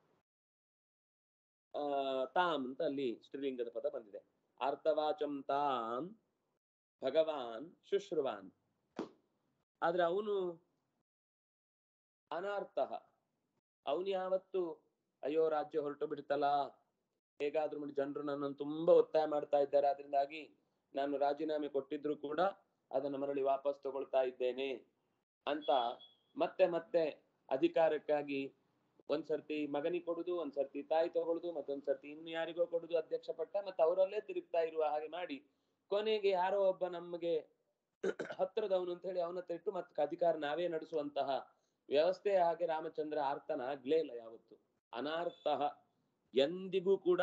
ಆ ತಾಮ್ ಅಂತ ಅಲ್ಲಿ ಸ್ತ್ರೀಲಿಂಗದ ಪದ ಬಂದಿದೆ ಆರ್ತವಾಚಂ ತಾಮ್ ಭಗವಾನ್ ಶುಶ್ರುವಾನ್ ಆದ್ರೆ ಅವನು ಅನಾರ್ಥ ಅವನು ಯಾವತ್ತು ಅಯ್ಯೋ ರಾಜ್ಯ ಹೊರಟು ಬಿಡ್ತಲ್ಲ ಹೇಗಾದ್ರೂ ಮಾಡಿ ಜನರು ನನ್ನನ್ನು ತುಂಬಾ ಒತ್ತಾಯ ಮಾಡ್ತಾ ಇದ್ದಾರೆ ಅದರಿಂದಾಗಿ ನಾನು ರಾಜೀನಾಮೆ ಕೊಟ್ಟಿದ್ರು ಕೂಡ ಅದನ್ನು ಮರಳಿ ವಾಪಸ್ ತಗೊಳ್ತಾ ಇದ್ದೇನೆ ಅಂತ ಮತ್ತೆ ಮತ್ತೆ ಅಧಿಕಾರಕ್ಕಾಗಿ ಒಂದ್ಸರ್ತಿ ಮಗನಿಗೆ ಕೊಡುದು ಒಂದ್ಸರ್ತಿ ತಾಯಿ ತಗೊಳುದು ಮತ್ತೊಂದ್ಸರ್ತಿ ಇನ್ನು ಯಾರಿಗೋ ಕೊಡುದು ಅಧ್ಯಕ್ಷ ಪಟ್ಟ ಮತ್ತೆ ಅವರಲ್ಲೇ ತಿರುಗ್ತಾ ಇರುವ ಹಾಗೆ ಮಾಡಿ ಕೊನೆಗೆ ಯಾರೋ ಒಬ್ಬ ನಮಗೆ ಹತ್ರದವನು ಅಂತ ಹೇಳಿ ಅವನ ಹತ್ರ ಇಟ್ಟು ಮತ್ತೆ ಅಧಿಕಾರ ನಾವೇ ನಡೆಸುವಂತಹ ವ್ಯವಸ್ಥೆ ಹಾಗೆ ರಾಮಚಂದ್ರ ಆರ್ತನಾಗ್ಲೇ ಇಲ್ಲ ಯಾವತ್ತು ಅನಾರ್ಥ ಎಂದಿಗೂ ಕೂಡ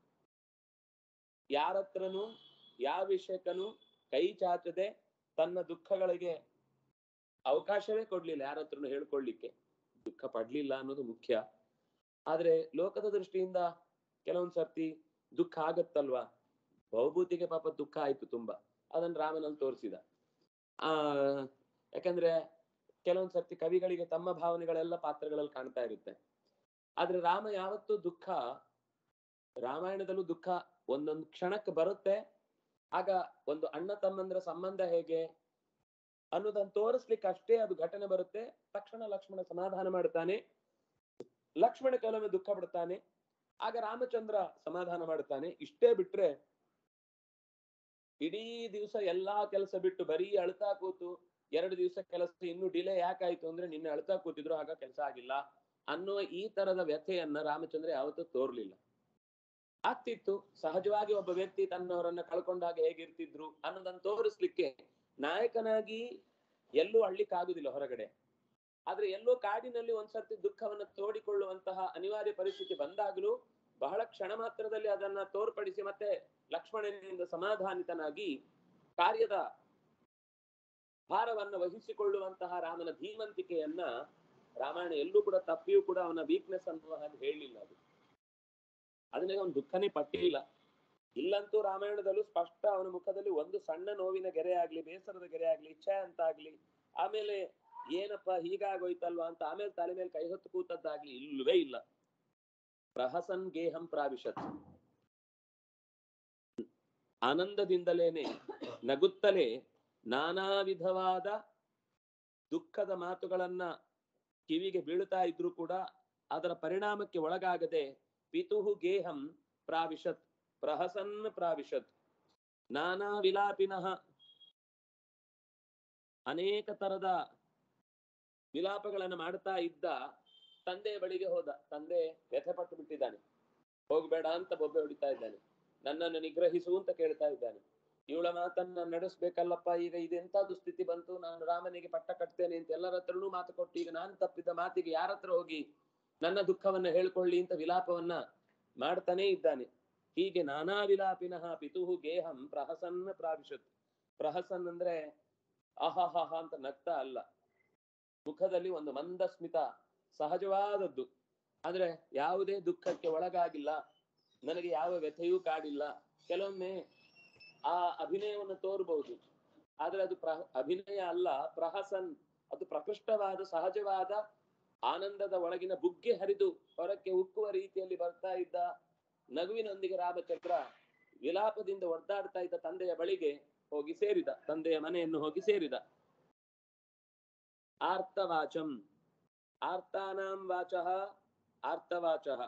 ಯಾರತ್ರನು ಯಾವ ವಿಷಯಕ್ಕನು ಕೈ ಚಾಚದೆ ತನ್ನ ದುಃಖಗಳಿಗೆ ಅವಕಾಶವೇ ಕೊಡ್ಲಿಲ್ಲ ಯಾರತ್ರನು ಹೇಳ್ಕೊಳ್ಳಿಕ್ಕೆ ದುಃಖ ಪಡ್ಲಿಲ್ಲ ಅನ್ನೋದು ಮುಖ್ಯ ಆದ್ರೆ ಲೋಕದ ದೃಷ್ಟಿಯಿಂದ ಕೆಲವೊಂದ್ ಸರ್ತಿ ದುಃಖ ಆಗತ್ತಲ್ವಾ ಬಹುಭೂತಿಗೆ ಪಾಪ ದುಃಖ ಆಯ್ತು ತುಂಬಾ ಅದನ್ನ ರಾಮನಲ್ಲಿ ತೋರಿಸಿದ ಆ ಯಾಕಂದ್ರೆ ಕೆಲವೊಂದ್ ಸರ್ತಿ ಕವಿಗಳಿಗೆ ತಮ್ಮ ಭಾವನೆಗಳೆಲ್ಲ ಪಾತ್ರಗಳಲ್ಲಿ ಕಾಣ್ತಾ ಇರುತ್ತೆ ಆದ್ರೆ ರಾಮ ಯಾವತ್ತೂ ದುಃಖ ರಾಮಾಯಣದಲ್ಲೂ ದುಃಖ ಒಂದೊಂದು ಕ್ಷಣಕ್ಕೆ ಬರುತ್ತೆ ಆಗ ಒಂದು ಅಣ್ಣ ತಮ್ಮಂದ್ರ ಸಂಬಂಧ ಹೇಗೆ ಅನ್ನೋದನ್ನ ತೋರಿಸ್ಲಿಕ್ಕೆ ಅಷ್ಟೇ ಅದು ಘಟನೆ ಬರುತ್ತೆ ತಕ್ಷಣ ಲಕ್ಷ್ಮಣ ಸಮಾಧಾನ ಮಾಡ್ತಾನೆ ಲಕ್ಷ್ಮಣ ಕೆಲವೊಮ್ಮೆ ದುಃಖ ಪಡ್ತಾನೆ ಆಗ ರಾಮಚಂದ್ರ ಸಮಾಧಾನ ಮಾಡ್ತಾನೆ ಇಷ್ಟೇ ಬಿಟ್ರೆ ಇಡೀ ದಿವಸ ಎಲ್ಲಾ ಕೆಲಸ ಬಿಟ್ಟು ಬರೀ ಅಳ್ತಾ ಕೂತು ಎರಡು ದಿವಸ ಕೆಲಸ ಇನ್ನು ಡಿಲೇ ಯಾಕಾಯ್ತು ಅಂದ್ರೆ ನಿನ್ನೆ ಅಳ್ತಾ ಕೂತಿದ್ರು ಆಗ ಕೆಲಸ ಆಗಿಲ್ಲ ಅನ್ನೋ ಈ ತರದ ವ್ಯಥೆಯನ್ನ ರಾಮಚಂದ್ರ ಯಾವತ್ತೂ ತೋರ್ಲಿಲ್ಲ ಆಗ್ತಿತ್ತು ಸಹಜವಾಗಿ ಒಬ್ಬ ವ್ಯಕ್ತಿ ತನ್ನವರನ್ನ ಕಳ್ಕೊಂಡಾಗ ಹೇಗಿರ್ತಿದ್ರು ಅನ್ನೋದನ್ನ ತೋರಿಸ್ಲಿಕ್ಕೆ ನಾಯಕನಾಗಿ ಎಲ್ಲೂ ಅಳ್ಲಿಕ್ಕಾಗುದಿಲ್ಲ ಹೊರಗಡೆ ಆದ್ರೆ ಎಲ್ಲೋ ಕಾಡಿನಲ್ಲಿ ಒಂದ್ಸರ್ತಿ ದುಃಖವನ್ನ ತೋಡಿಕೊಳ್ಳುವಂತಹ ಅನಿವಾರ್ಯ ಪರಿಸ್ಥಿತಿ ಬಂದಾಗಲೂ ಬಹಳ ಕ್ಷಣ ಮಾತ್ರದಲ್ಲಿ ಅದನ್ನ ತೋರ್ಪಡಿಸಿ ಮತ್ತೆ ಲಕ್ಷ್ಮಣನಿಂದ ಸಮಾಧಾನಿತನಾಗಿ ಕಾರ್ಯದ ಭಾರವನ್ನ ವಹಿಸಿಕೊಳ್ಳುವಂತಹ ರಾಮನ ಧೀಮಂತಿಕೆಯನ್ನ ರಾಮಾಯಣ ಎಲ್ಲೂ ಕೂಡ ತಪ್ಪಿಯೂ ಕೂಡ ಅವನ ವೀಕ್ನೆಸ್ ಅನ್ನುವ ಹಾಗೆ ಹೇಳಲಿಲ್ಲ ಅದು ಅದನ್ನ ಅವನು ದುಃಖನೇ ಪಟ್ಟಿಲ್ಲ ಇಲ್ಲಂತೂ ರಾಮಾಯಣದಲ್ಲೂ ಸ್ಪಷ್ಟ ಅವನ ಮುಖದಲ್ಲಿ ಒಂದು ಸಣ್ಣ ನೋವಿನ ಗೆರೆ ಆಗ್ಲಿ ಬೇಸರದ ಗೆರೆ ಆಗ್ಲಿ ಇಚ್ಛೆ ಅಂತ ಆಗ್ಲಿ ಆಮೇಲೆ ಏನಪ್ಪ ಹೀಗಾಗೋಯ್ತಲ್ವಾ ಅಂತ ಆಮೇಲೆ ತಲೆ ಮೇಲೆ ಕೈ ಹೊತ್ತು ಕೂತದ್ದಾಗ್ಲಿ ಇಲ್ಲವೇ ಇಲ್ಲ ಪ್ರಹಸನ್ ಗೇಹಂ ಪ್ರಾವಿಶತ್ ಆನಂದದಿಂದಲೇನೆ ನಗುತ್ತಲೇ ನಾನಾ ವಿಧವಾದ ದುಃಖದ ಮಾತುಗಳನ್ನ ಕಿವಿಗೆ ಬೀಳುತ್ತಾ ಇದ್ರು ಕೂಡ ಅದರ ಪರಿಣಾಮಕ್ಕೆ ಒಳಗಾಗದೆ ಪಿತುಹು ಗೇಹಂ ಪ್ರಾವಿಶತ್ ಪ್ರಹಸನ್ ಪ್ರಾವಿಶತ್ ನಾನಾ ವಿಲಾಪಿನಃ ಅನೇಕ ತರದ ವಿಲಾಪಗಳನ್ನು ಮಾಡ್ತಾ ಇದ್ದ ತಂದೆ ಬಳಿಗೆ ಹೋದ ತಂದೆ ವ್ಯಥೆ ಪಟ್ಟು ಬಿಟ್ಟಿದ್ದಾನೆ ಹೋಗ್ಬೇಡ ಅಂತ ಬೊಬ್ಬೆ ಹೊಡಿತಾ ಇದ್ದಾನೆ ನನ್ನನ್ನು ನಿಗ್ರಹಿಸು ಅಂತ ಕೇಳ್ತಾ ಇದ್ದಾನೆ ಇವಳ ಮಾತನ್ನ ನಡೆಸ್ಬೇಕಲ್ಲಪ್ಪ ಈಗ ಇದೆಂತ ದುಸ್ಥಿತಿ ಬಂತು ನಾನು ರಾಮನಿಗೆ ಪಟ್ಟ ಕಟ್ತೇನೆ ಅಂತ ಎಲ್ಲರ ಹತ್ರನೂ ಮಾತು ಕೊಟ್ಟು ಈಗ ನಾನು ತಪ್ಪಿದ ಮಾತಿಗೆ ಯಾರ ಹತ್ರ ಹೋಗಿ ನನ್ನ ದುಃಖವನ್ನ ಹೇಳ್ಕೊಳ್ಳಿ ಅಂತ ವಿಲಾಪವನ್ನ ಮಾಡ್ತಾನೇ ಇದ್ದಾನೆ ಹೀಗೆ ನಾನಾ ವಿಲಾಪಿನಃ ಪಿತುಹು ಗೇಹಂ ಪ್ರಹಸನ್ ಪ್ರಾವಿಶತ್ ಪ್ರಹಸನ್ ಅಂದ್ರೆ ಅಹಹಹ ಅಂತ ನಗ್ತಾ ಅಲ್ಲ ಮುಖದಲ್ಲಿ ಒಂದು ಮಂದ ಸ್ಮಿತ ಸಹಜವಾದದ್ದು ಆದ್ರೆ ಯಾವುದೇ ದುಃಖಕ್ಕೆ ಒಳಗಾಗಿಲ್ಲ ನನಗೆ ಯಾವ ವ್ಯಥೆಯೂ ಕಾಡಿಲ್ಲ ಕೆಲವೊಮ್ಮೆ ಆ ಅಭಿನಯವನ್ನು ತೋರಬಹುದು ಆದ್ರೆ ಅದು ಪ್ರ ಅಭಿನಯ ಅಲ್ಲ ಪ್ರಹಸನ್ ಅದು ಪ್ರಕೃಷ್ಟವಾದ ಸಹಜವಾದ ಆನಂದದ ಒಳಗಿನ ಬುಗ್ಗೆ ಹರಿದು ಹೊರಕ್ಕೆ ಉಕ್ಕುವ ರೀತಿಯಲ್ಲಿ ಬರ್ತಾ ಇದ್ದ ನಗುವಿನೊಂದಿಗೆ ರಾಮಚಂದ್ರ ವಿಲಾಪದಿಂದ ಒದ್ದಾಡ್ತಾ ಇದ್ದ ತಂದೆಯ ಬಳಿಗೆ ಹೋಗಿ ಸೇರಿದ ತಂದೆಯ ಮನೆಯನ್ನು ಹೋಗಿ ಸೇರಿದ ಆರ್ತವಾಚಂ ಆರ್ತಾನಾಂ ವಾಚಃ ಆರ್ತವಾಚಃ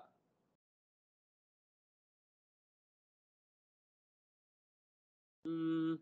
ಹ್ಮ್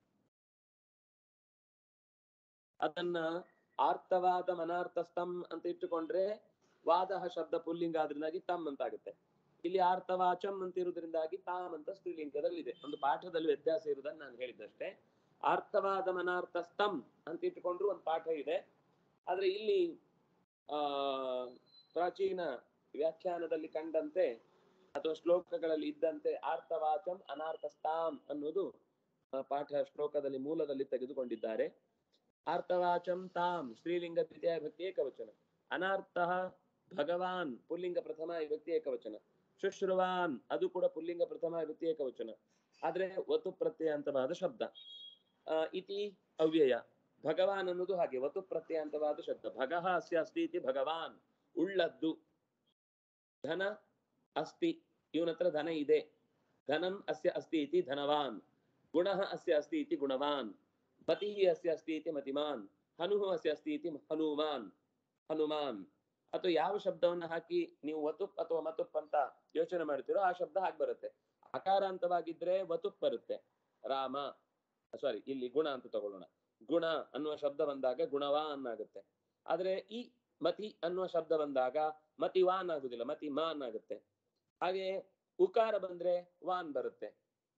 ಅದನ್ನ ಆರ್ತವಾದ ಮನಾರ್ಥಸ್ತಂ ಅಂತ ಇಟ್ಟುಕೊಂಡ್ರೆ ವಾದಹ ಶಬ್ದ ಪುಲ್ಲಿಂಗ ಆದ್ರಿಂದಾಗಿ ತಮ್ ಅಂತ ಆಗುತ್ತೆ ಇಲ್ಲಿ ಆರ್ತವಾಚಂ ಅಂತ ಇರುವುದರಿಂದಾಗಿ ತಾಮ್ ಅಂತ ಸ್ತ್ರೀಲಿಂಗದಲ್ಲಿದೆ ಒಂದು ಪಾಠದಲ್ಲಿ ವ್ಯತ್ಯಾಸ ಇರುವುದನ್ನು ನಾನು ಹೇಳಿದ್ದಷ್ಟೇ ಆರ್ತವಾದ ಮನಾರ್ಥಸ್ತಂ ಅಂತ ಇಟ್ಟುಕೊಂಡ್ರು ಒಂದು ಪಾಠ ಇದೆ ಆದ್ರೆ ಇಲ್ಲಿ ಆ ಪ್ರಾಚೀನ ವ್ಯಾಖ್ಯಾನದಲ್ಲಿ ಕಂಡಂತೆ ಅಥವಾ ಶ್ಲೋಕಗಳಲ್ಲಿ ಇದ್ದಂತೆ ಆರ್ತವಾಚಂ ಅನಾರ್ಥಸ್ತಾಂ ಅನ್ನೋದು ಆ, ಪಾಠ ಶ್ಲೋಕದಲ್ಲಿ ಮೂಲದಲ್ಲಿ ತೆಗೆದುಕೊಂಡಿದ್ದಾರೆ ಆರ್ತವಾಚಂ ತಾಂ ಸ್ತ್ರೀಲಿಂಗ ದ್ವಿತೀಯ ವಿಭಕ್ತಿ ಏಕವಚನ ಅನಾರ್ಥಃ ಭಗವಾನ್ ಪುಲ್ಲಿಂಗ ಪ್ರಥಮ ವಿಭಕ್ತಿ ಏಕವಚನ ಶುಶ್ರುವಾನ್ ಅದು ಕೂಡ ಪುಲ್ಲಿಂಗ ಪ್ರಥಮ ವಿಭಕ್ತಿ ಏಕವಚನ ಆದ್ರೆ ವತು ಪ್ರತ್ಯಯಾಂತವಾದ ಶಬ್ದ ಆ, ಇತಿ ಅವ್ಯಯ ಭಗವಾನ್ ಅನ್ನೋದು ಹಾಗೆ ವತು ಪ್ರತ್ಯಯಾಂತವಾದ ಶಬ್ದ ಭಗಃ ಅಸ್ಯ ಅಸ್ತಿ ಇತಿ ಭಗವಾನ್ ಉಳ್ಳದ್ದು ಧನ ಅಸ್ತಿ ಇವನ ಹತ್ರ ಧನ ಇದೆ ಧನಂ ಅಸ್ಯ ಅಸ್ತಿ ಇತಿ ಧನವಾನ್ ಗುಣಃ ಅಸ್ಯ ಅಸ್ತಿ ಇತಿ ಗುಣವಾನ್ ಮತಿಃ ಅಸ್ಯ ಅಸ್ತಿ ಇತಿ ಮತಿಮಾನ್ ಹನುಃ ಅಸ್ಯ ಅಸ್ತಿ ಇತಿ ಹನುಮಾನ್ ಹನುಮಾನ್ ಅಥವಾ ಯಾವ ಶಬ್ದವನ್ನ ಹಾಕಿ ನೀವು ವತುಪ್ ಅಥವಾ ಮತುಪ್ ಅಂತ ಯೋಚನೆ ಮಾಡ್ತೀರೋ ಆ ಶಬ್ದ ಹಾಗೆ ಬರುತ್ತೆ ಅಕಾರಾಂತವಾಗಿದ್ರೆ ವತುಪ್ ಬರುತ್ತೆ ರಾಮ ಸಾರಿ ಇಲ್ಲಿ ಗುಣ ಅಂತ ತಗೊಳ್ಳೋಣ ಗುಣ ಅನ್ನುವ ಶಬ್ದ ಬಂದಾಗ ಗುಣವಾನ್ ಆಗುತ್ತೆ ಆದ್ರೆ ಈ ಮತಿ ಅನ್ನುವ ಶಬ್ದ ಬಂದಾಗ ಮತಿವಾನ್ ಆಗುದಿಲ್ಲ ಮತಿ ಮಾನ್ ಆಗುತ್ತೆ ಹಾಗೆ ಉಕಾರ ಬಂದ್ರೆ ವಾನ್ ಬರುತ್ತೆ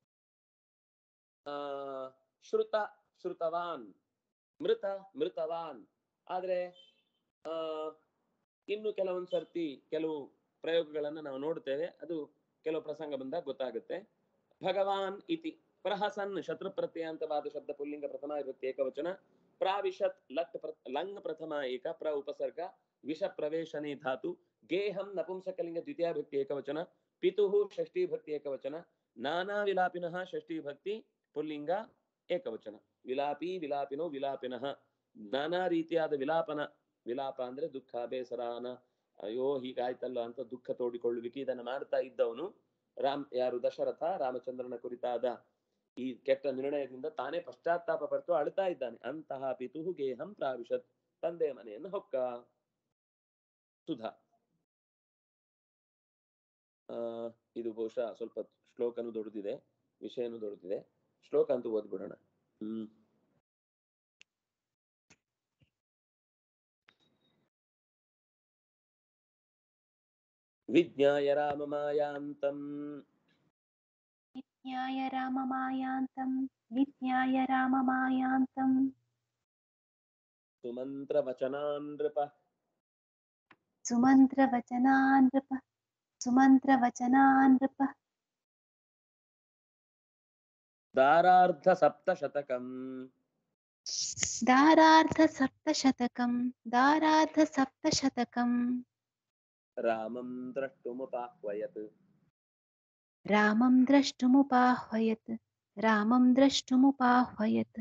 ಆ ಶ್ರುತ ಶ್ರುತವಾನ್ ಮೃತ ಮೃತವಾನ್ ಆದ್ರೆ ಆ ಇನ್ನು ಕೆಲವೊಂದ್ ಸರ್ತಿ ಕೆಲವು ಪ್ರಯೋಗಗಳನ್ನ ನಾವು ನೋಡ್ತೇವೆ ಅದು ಕೆಲವು ಪ್ರಸಂಗ ಬಂದಾಗ ಗೊತ್ತಾಗುತ್ತೆ ಭಗವಾನ್ ಇತಿ ಪ್ರಹಸನ್ ಶತ್ರು ಪ್ರತ್ಯಯಾಂತವಾದ ಶಬ್ದ ಪುಲ್ಲಿಂಗ ಪ್ರಥಮ ವಿಭಕ್ತಿ ಏಕವಚನ ಪ್ರಾವಿಶತ್ ಲಟ್ ಪ್ರ ಲಂಗ್ ಪ್ರಥಮ ಏಕ ಪ್ರ ಉಪಸರ್ಗ ವಿಷ ಪ್ರವೇಶನೇ ಧಾತು ಗೇಹಂ ನಪುಂಸಕಲಿಂಗ ದ್ವಿತೀಯ ಭಕ್ತಿ ಏಕವಚನ ಪಿತುಃ ಷಷ್ಠಿ ಭಕ್ತಿ ಏಕವಚನ ನಾನಾ ವಿಲಾಪಿನಃ ಷಷ್ಠಿ ಭಕ್ತಿ ಪುಲ್ಲಿಂಗ ಏಕವಚನ ವಿಲಾಪಿ ವಿಲಾಪಿನೋ ವಿಲಾಪಿನಃ ನಾನಾ ರೀತಿಯಾದ ವಿಲಾಪನ ವಿಲಾಪ ಅಂದ್ರೆ ದುಃಖ ಬೇಸರಾನ ಅಯ್ಯೋ ಹೀಗಾಯ್ತಲ್ಲ ಅಂತ ದುಃಖ ತೋಡಿಕೊಳ್ಳುವಿಕೆ ಇದನ್ನ ಮಾಡ್ತಾ ಇದ್ದವನು ರಾಮ್ ಯಾರು ದಶರಥ ರಾಮಚಂದ್ರನ ಕುರಿತಾದ ಈ ಕೆಟ್ಟ ನಿರ್ಣಯದಿಂದ ತಾನೇ ಪಶ್ಚಾತ್ತಾಪ ಪಟ್ಟು ಅಳ್ತಾ ಇದ್ದಾನೆ ಅಂತಹ ಪಿತುಹು ಗೇಹಂ ಪ್ರಾವಿಶತ್ ತಂದೆಯ ಮನೆಯನ್ನು ಹೊಕ್ಕ ಸುಧಾ ಆ ಇದು ಬಹುಶಃ ಸ್ವಲ್ಪ ಶ್ಲೋಕನು ದೊಡ್ಡದಿದೆ ವಿಷಯನು ದೊಡ್ಡದಿದೆ ಶ್ಲೋಕ ಅಂತೂ ಓದ್ಬಿಡೋಣ ಹ್ಮ್ ವಿಜ್ಞಾಯ ರಾಮಮಾಯಾಂತಂ विज्ञाय राममायान्तं विज्ञाय राममायान्तं ಸುಮಂತ್ರವಚನಾನ್ ನೃಪ सुमन्त्रवचनान् नृप सुमन्त्रवचनान् नृप ದಾರಾರ್ಧ ಸಪ್ತಶತಕಂ दारार्धसप्तशतकं दारार्धसप्तशतकं ರಾಮಂ ದ್ರಷ್ಟುಮುಪಾಹ್ವಯತ್ रामं द्रष्टुमुपाह्वयत् रामं द्रष्टुमुपाह्वयत्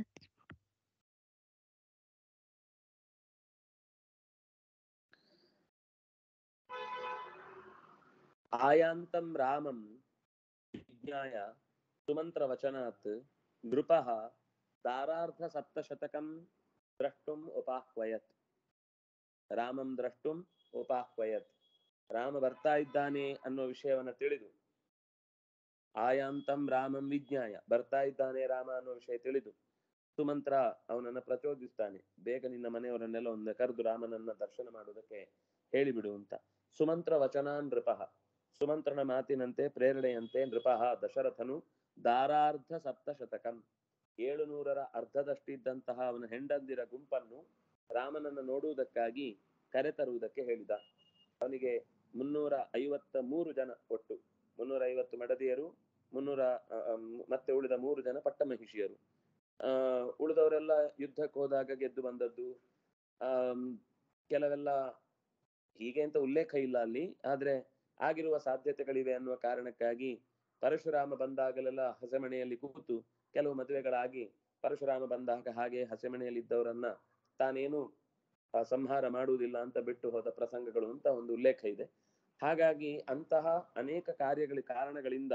ಆಯಾಂತಂ ರಾಮಂ ವಿಜ್ಞಾಯ ಸುಮಂತ್ರವಚನಾತ್ ನೃಪಃ ದಾರಾರ್ಧ ಸಪ್ತಶತಕಂ ದ್ರಷ್ಟುಂ ಉಪಾಹ್ವಯತ್ ರಾಮಂ ದ್ರಷ್ಟುಂ ಉಪಾಹ್ವಯತ್ ರಾಮ ಬರ್ತಾ ಇದ್ದಾನೆ ಅನ್ನೋ ವಿಷಯವನ್ನ ತಿಳಿದು ಆಯಾಂತಂ ರಾಮಂ ವಿಜ್ಞಾಯ ಬರ್ತಾ ಇದ್ದಾನೆ ರಾಮ ಅನ್ನೋ ವಿಷಯ ತಿಳಿದು ಸುಮಂತ್ರ ಅವನನ್ನ ಪ್ರಚೋದಿಸ್ತಾನೆ ಬೇಗ ನಿನ್ನ ಮನೆಯವರನ್ನೆಲ್ಲ ಒಂದು ಕರೆದು ರಾಮನನ್ನ ದರ್ಶನ ಮಾಡುವುದಕ್ಕೆ ಹೇಳಿಬಿಡು ಅಂತ ಸುಮಂತ್ರ ವಚನಾನ್ ನೃಪಃ ಸುಮಂತ್ರನ ಮಾತಿನಂತೆ ಪ್ರೇರಣೆಯಂತೆ ನೃಪಃ ದಶರಥನು ದಾರಾರ್ಧ ಸಪ್ತಶತಕಂ ಏಳು ನೂರರ ಅರ್ಧದಷ್ಟಿದ್ದಂತಹ ಅವನ ಹೆಂಡಂದಿರ ಗುಂಪನ್ನು ರಾಮನನ್ನ ನೋಡುವುದಕ್ಕಾಗಿ ಕರೆತರುವುದಕ್ಕೆ ಹೇಳಿದ ಅವನಿಗೆ ಮುನ್ನೂರ ಐವತ್ತ ಮೂರು ಜನ ಒಟ್ಟು ಮುನ್ನೂರ ಐವತ್ತು ಮಡದಿಯರು ಮುನ್ನೂರ ಆ, ಆ, ಮತ್ತೆ ಉಳಿದ ಮೂರು ಜನ ಪಟ್ಟಮಹಿಷಿಯರು ಆ ಉಳಿದವರೆಲ್ಲ ಯುದ್ಧಕ್ಕೆ ಹೋದಾಗ ಗೆದ್ದು ಬಂದದ್ದು ಆಮ್, ಕೆಲವೆಲ್ಲ ಹೀಗೆ ಅಂತ ಉಲ್ಲೇಖ ಇಲ್ಲ ಅಲ್ಲಿ ಆದ್ರೆ ಆಗಿರುವ ಸಾಧ್ಯತೆಗಳಿವೆ ಅನ್ನುವ ಕಾರಣಕ್ಕಾಗಿ ಪರಶುರಾಮ ಬಂದಾಗಲೆಲ್ಲ ಹಸೆಮಣೆಯಲ್ಲಿ ಕೂತು ಕೆಲವು ಮದುವೆಗಳಾಗಿ ಪರಶುರಾಮ ಬಂದಾಗ ಹಾಗೆ ಹಸೆಮಣೆಯಲ್ಲಿದ್ದವರನ್ನ ತಾನೇನು ಆ, ಸಂಹಾರ ಮಾಡುವುದಿಲ್ಲ ಅಂತ ಬಿಟ್ಟು ಹೋದ ಪ್ರಸಂಗಗಳು ಅಂತ ಒಂದು ಉಲ್ಲೇಖ ಇದೆ ಹಾಗಾಗಿ ಅಂತಹ ಅನೇಕ ಕಾರ್ಯಗಳ ಕಾರಣಗಳಿಂದ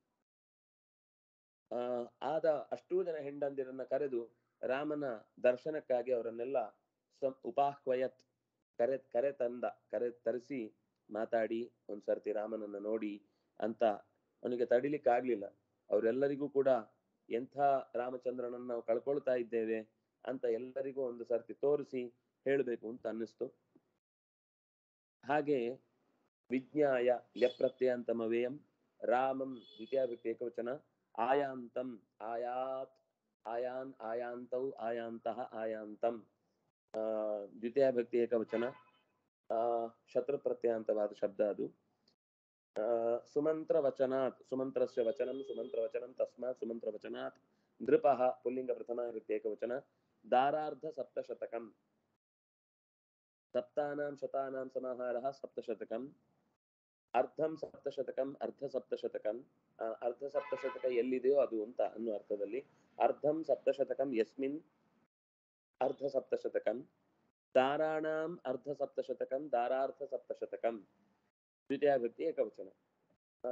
ಆ ಆದ ಅಷ್ಟೂ ಜನ ಹೆಂಡಂದಿರನ್ನ ಕರೆದು ರಾಮನ ದರ್ಶನಕ್ಕಾಗಿ ಅವರನ್ನೆಲ್ಲ ಸಂ- ಉಪಾಹ್ವಯತ್ ಕರೆ ಕರೆ ತಂದ ಕರೆ ತರಿಸಿ ಮಾತಾಡಿ ಒಂದ್ಸರ್ತಿ ರಾಮನನ್ನ ನೋಡಿ ಅಂತ ಅವನಿಗೆ ತಡಿಲಿಕ್ಕೆ ಆಗ್ಲಿಲ್ಲ ಅವರೆಲ್ಲರಿಗೂ ಕೂಡ ಎಂಥ ರಾಮಚಂದ್ರನನ್ನ ನಾವು ಕಳ್ಕೊಳ್ತಾ ಇದ್ದೇವೆ ಅಂತ ಎಲ್ಲರಿಗೂ ಒಂದು ಸರ್ತಿ ತೋರಿಸಿ ಹೇಳಬೇಕು ಅಂತ ಅನ್ನಿಸ್ತು ಹಾಗೆ ವಿಜ್ಞಾಯ ಲ್ಯಪ್ರತ್ಯಂತಮವೇಯಂ ರಾಮಂ ದ್ವಿತೀಯಾಭಿಕ್ತಿ ಏಕವಚನ ಆಯಾಂತಂ ಆಯಾತ್ ಆಯಾನ್ ಆಯಾಂತೌ ಆಯಾಂತಃ ಆಯಾಂತಂ ಆ ದ್ವಿತೀಯಾಭಕ್ತಿ ಏಕವಚನ ಆ ಶತ್ರು ಪ್ರತ್ಯಯಾಂತವಾದ ಶಬ್ದ ಅದು ಆ ಸುಮಂತ್ರ ವಚನಾತ್ ಸುಮಂತ್ರಸ್ಯ ವಚನಂ ಸುಮಂತ್ರ ವಚನಂ ತಸ್ಮಾತ್ ಸುಮಂತ್ರ ವಚನಾತ್ ನೃಪಃ ಪುಲ್ಲಿಂಗ ಪ್ರಥಮಾಭಕ್ತಿ ಏಕವಚನ ದಾರಾರ್ಧ ಸಪ್ತಶತಕಂ ಸಪ್ತಾನಾಂ ಶತಾನಾಂ ಸಮಾಹಾರಃ ಸಪ್ತಶತಕಂ ಅರ್ಧಂ ಸಪ್ತಶತಕಂ ಅರ್ಧ ಸಪ್ತಶತಕಂ ಆ, ಅರ್ಧ ಸಪ್ತಶತಕ ಎಲ್ಲಿದೆಯೋ ಅದು ಅಂತ ಅನ್ನೋ ಅರ್ಥದಲ್ಲಿ ಅರ್ಧಂ ಸಪ್ತಶತಕಂ ಯಸ್ಮಿನ್ ಅರ್ಧ ಸಪ್ತಶತಕಂ ದಾರಾಣಾಂ ಅರ್ಧ ಸಪ್ತಶತಕಂ ದಾರಾರ್ಧ ಸಪ್ತಶತಕಂ ದ್ವಿತೀಯಾಭಕ್ತಿ ಏಕವಚನ ಆ,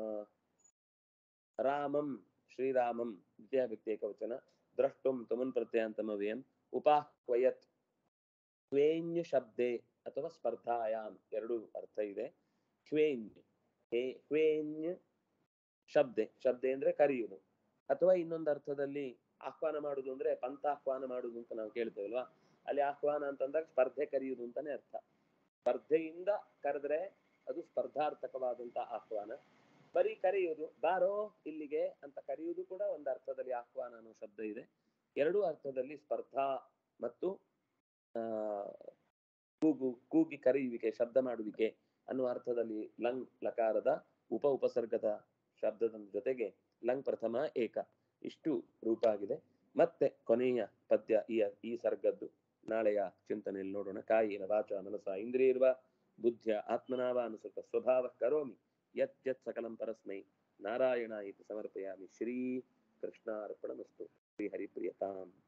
ರಾಮಂ ಶ್ರೀರಾಮಂ ದ್ವಿತೀಯಾಭಕ್ತಿ ಏಕವಚನ ದ್ರಷ್ಟುಂ ತುಮನ್ ಪ್ರತ್ಯಯಾಂತಮವ್ಯಯಂ ಉಪಾಹ್ವಯತ್ ಕ್ವೇನ್ಯ ಶಬ್ದೆ ಅಥವಾ ಸ್ಪರ್ಧಾಯಾಮ್ ಎರಡು ಅರ್ಥ ಇದೆ ಕ್ವೇನ್ಯ ಹೇ- ಕ್ವೇನ್ಯ ಶಬ್ದೆ ಶಬ್ದೆ ಅಂದ್ರೆ ಕರೆಯುವುದು ಅಥವಾ ಇನ್ನೊಂದು ಅರ್ಥದಲ್ಲಿ ಆಹ್ವಾನ ಮಾಡುದು ಅಂದ್ರೆ ಪಂಥಾಹ್ವಾನ ಮಾಡುದು ಅಂತ ನಾವು ಕೇಳ್ತೇವಲ್ವಾ ಅಲ್ಲಿ ಆಹ್ವಾನ ಅಂತಂದಾಗ ಸ್ಪರ್ಧೆ ಕರೆಯುವುದು ಅಂತಾನೆ ಅರ್ಥ ಸ್ಪರ್ಧೆಯಿಂದ ಕರೆದ್ರೆ ಅದು ಸ್ಪರ್ಧಾರ್ಥಕವಾದಂತ ಆಹ್ವಾನ ಬರೀ ಕರೆಯುವುದು ಬಾರೋ ಇಲ್ಲಿಗೆ ಅಂತ ಕರೆಯುವುದು ಕೂಡ ಒಂದು ಅರ್ಥದಲ್ಲಿ ಆಹ್ವಾನ ಅನ್ನೋ ಶಬ್ದ ಇದೆ ಎರಡೂ ಅರ್ಥದಲ್ಲಿ ಸ್ಪರ್ಧಾ ಮತ್ತು ಆ ಕೂಗು ಕೂಗಿ ಕರೆಯುವಿಕೆ ಶಬ್ದ ಮಾಡುವಿಕೆ ಅನ್ನುವ ಅರ್ಥದಲ್ಲಿ ಲಂಗ್ ಲಕಾರದ ಉಪ ಉಪಸರ್ಗದ ಶಬ್ದದ ಜೊತೆಗೆ ಲಂಗ್ ಪ್ರಥಮ ಏಕ ಇಷ್ಟು ರೂಪ ಆಗಿದೆ ಮತ್ತೆ ಕೊನೆಯ ಪದ್ಯ ಈ ಈ ಸರ್ಗದ್ದು ನಾಳೆಯ ಚಿಂತನೆಯಲ್ಲಿ ನೋಡೋಣ ಕಾಯಿನ ವಾಚ ಮನಸ ಇಂದ್ರಿಯರ್ವ ಬುದ್ಧ್ಯ ಆತ್ಮನಾವ ಅನುಸೃತ ಸ್ವಭಾವ ಕರೋಮಿ ಯತ್ ಯತ್ ಸಕಲಂ ಪರಸ್ಮೈ ನಾರಾಯಣ ಇತಿ ಸಮರ್ಪಯಾಮಿ ಶ್ರೀ ಕೃಷ್ಣಾರ್ಪಣಮಸ್ತು ಶ್ರೀ ಹರಿಪ್ರಿಯತಾಂ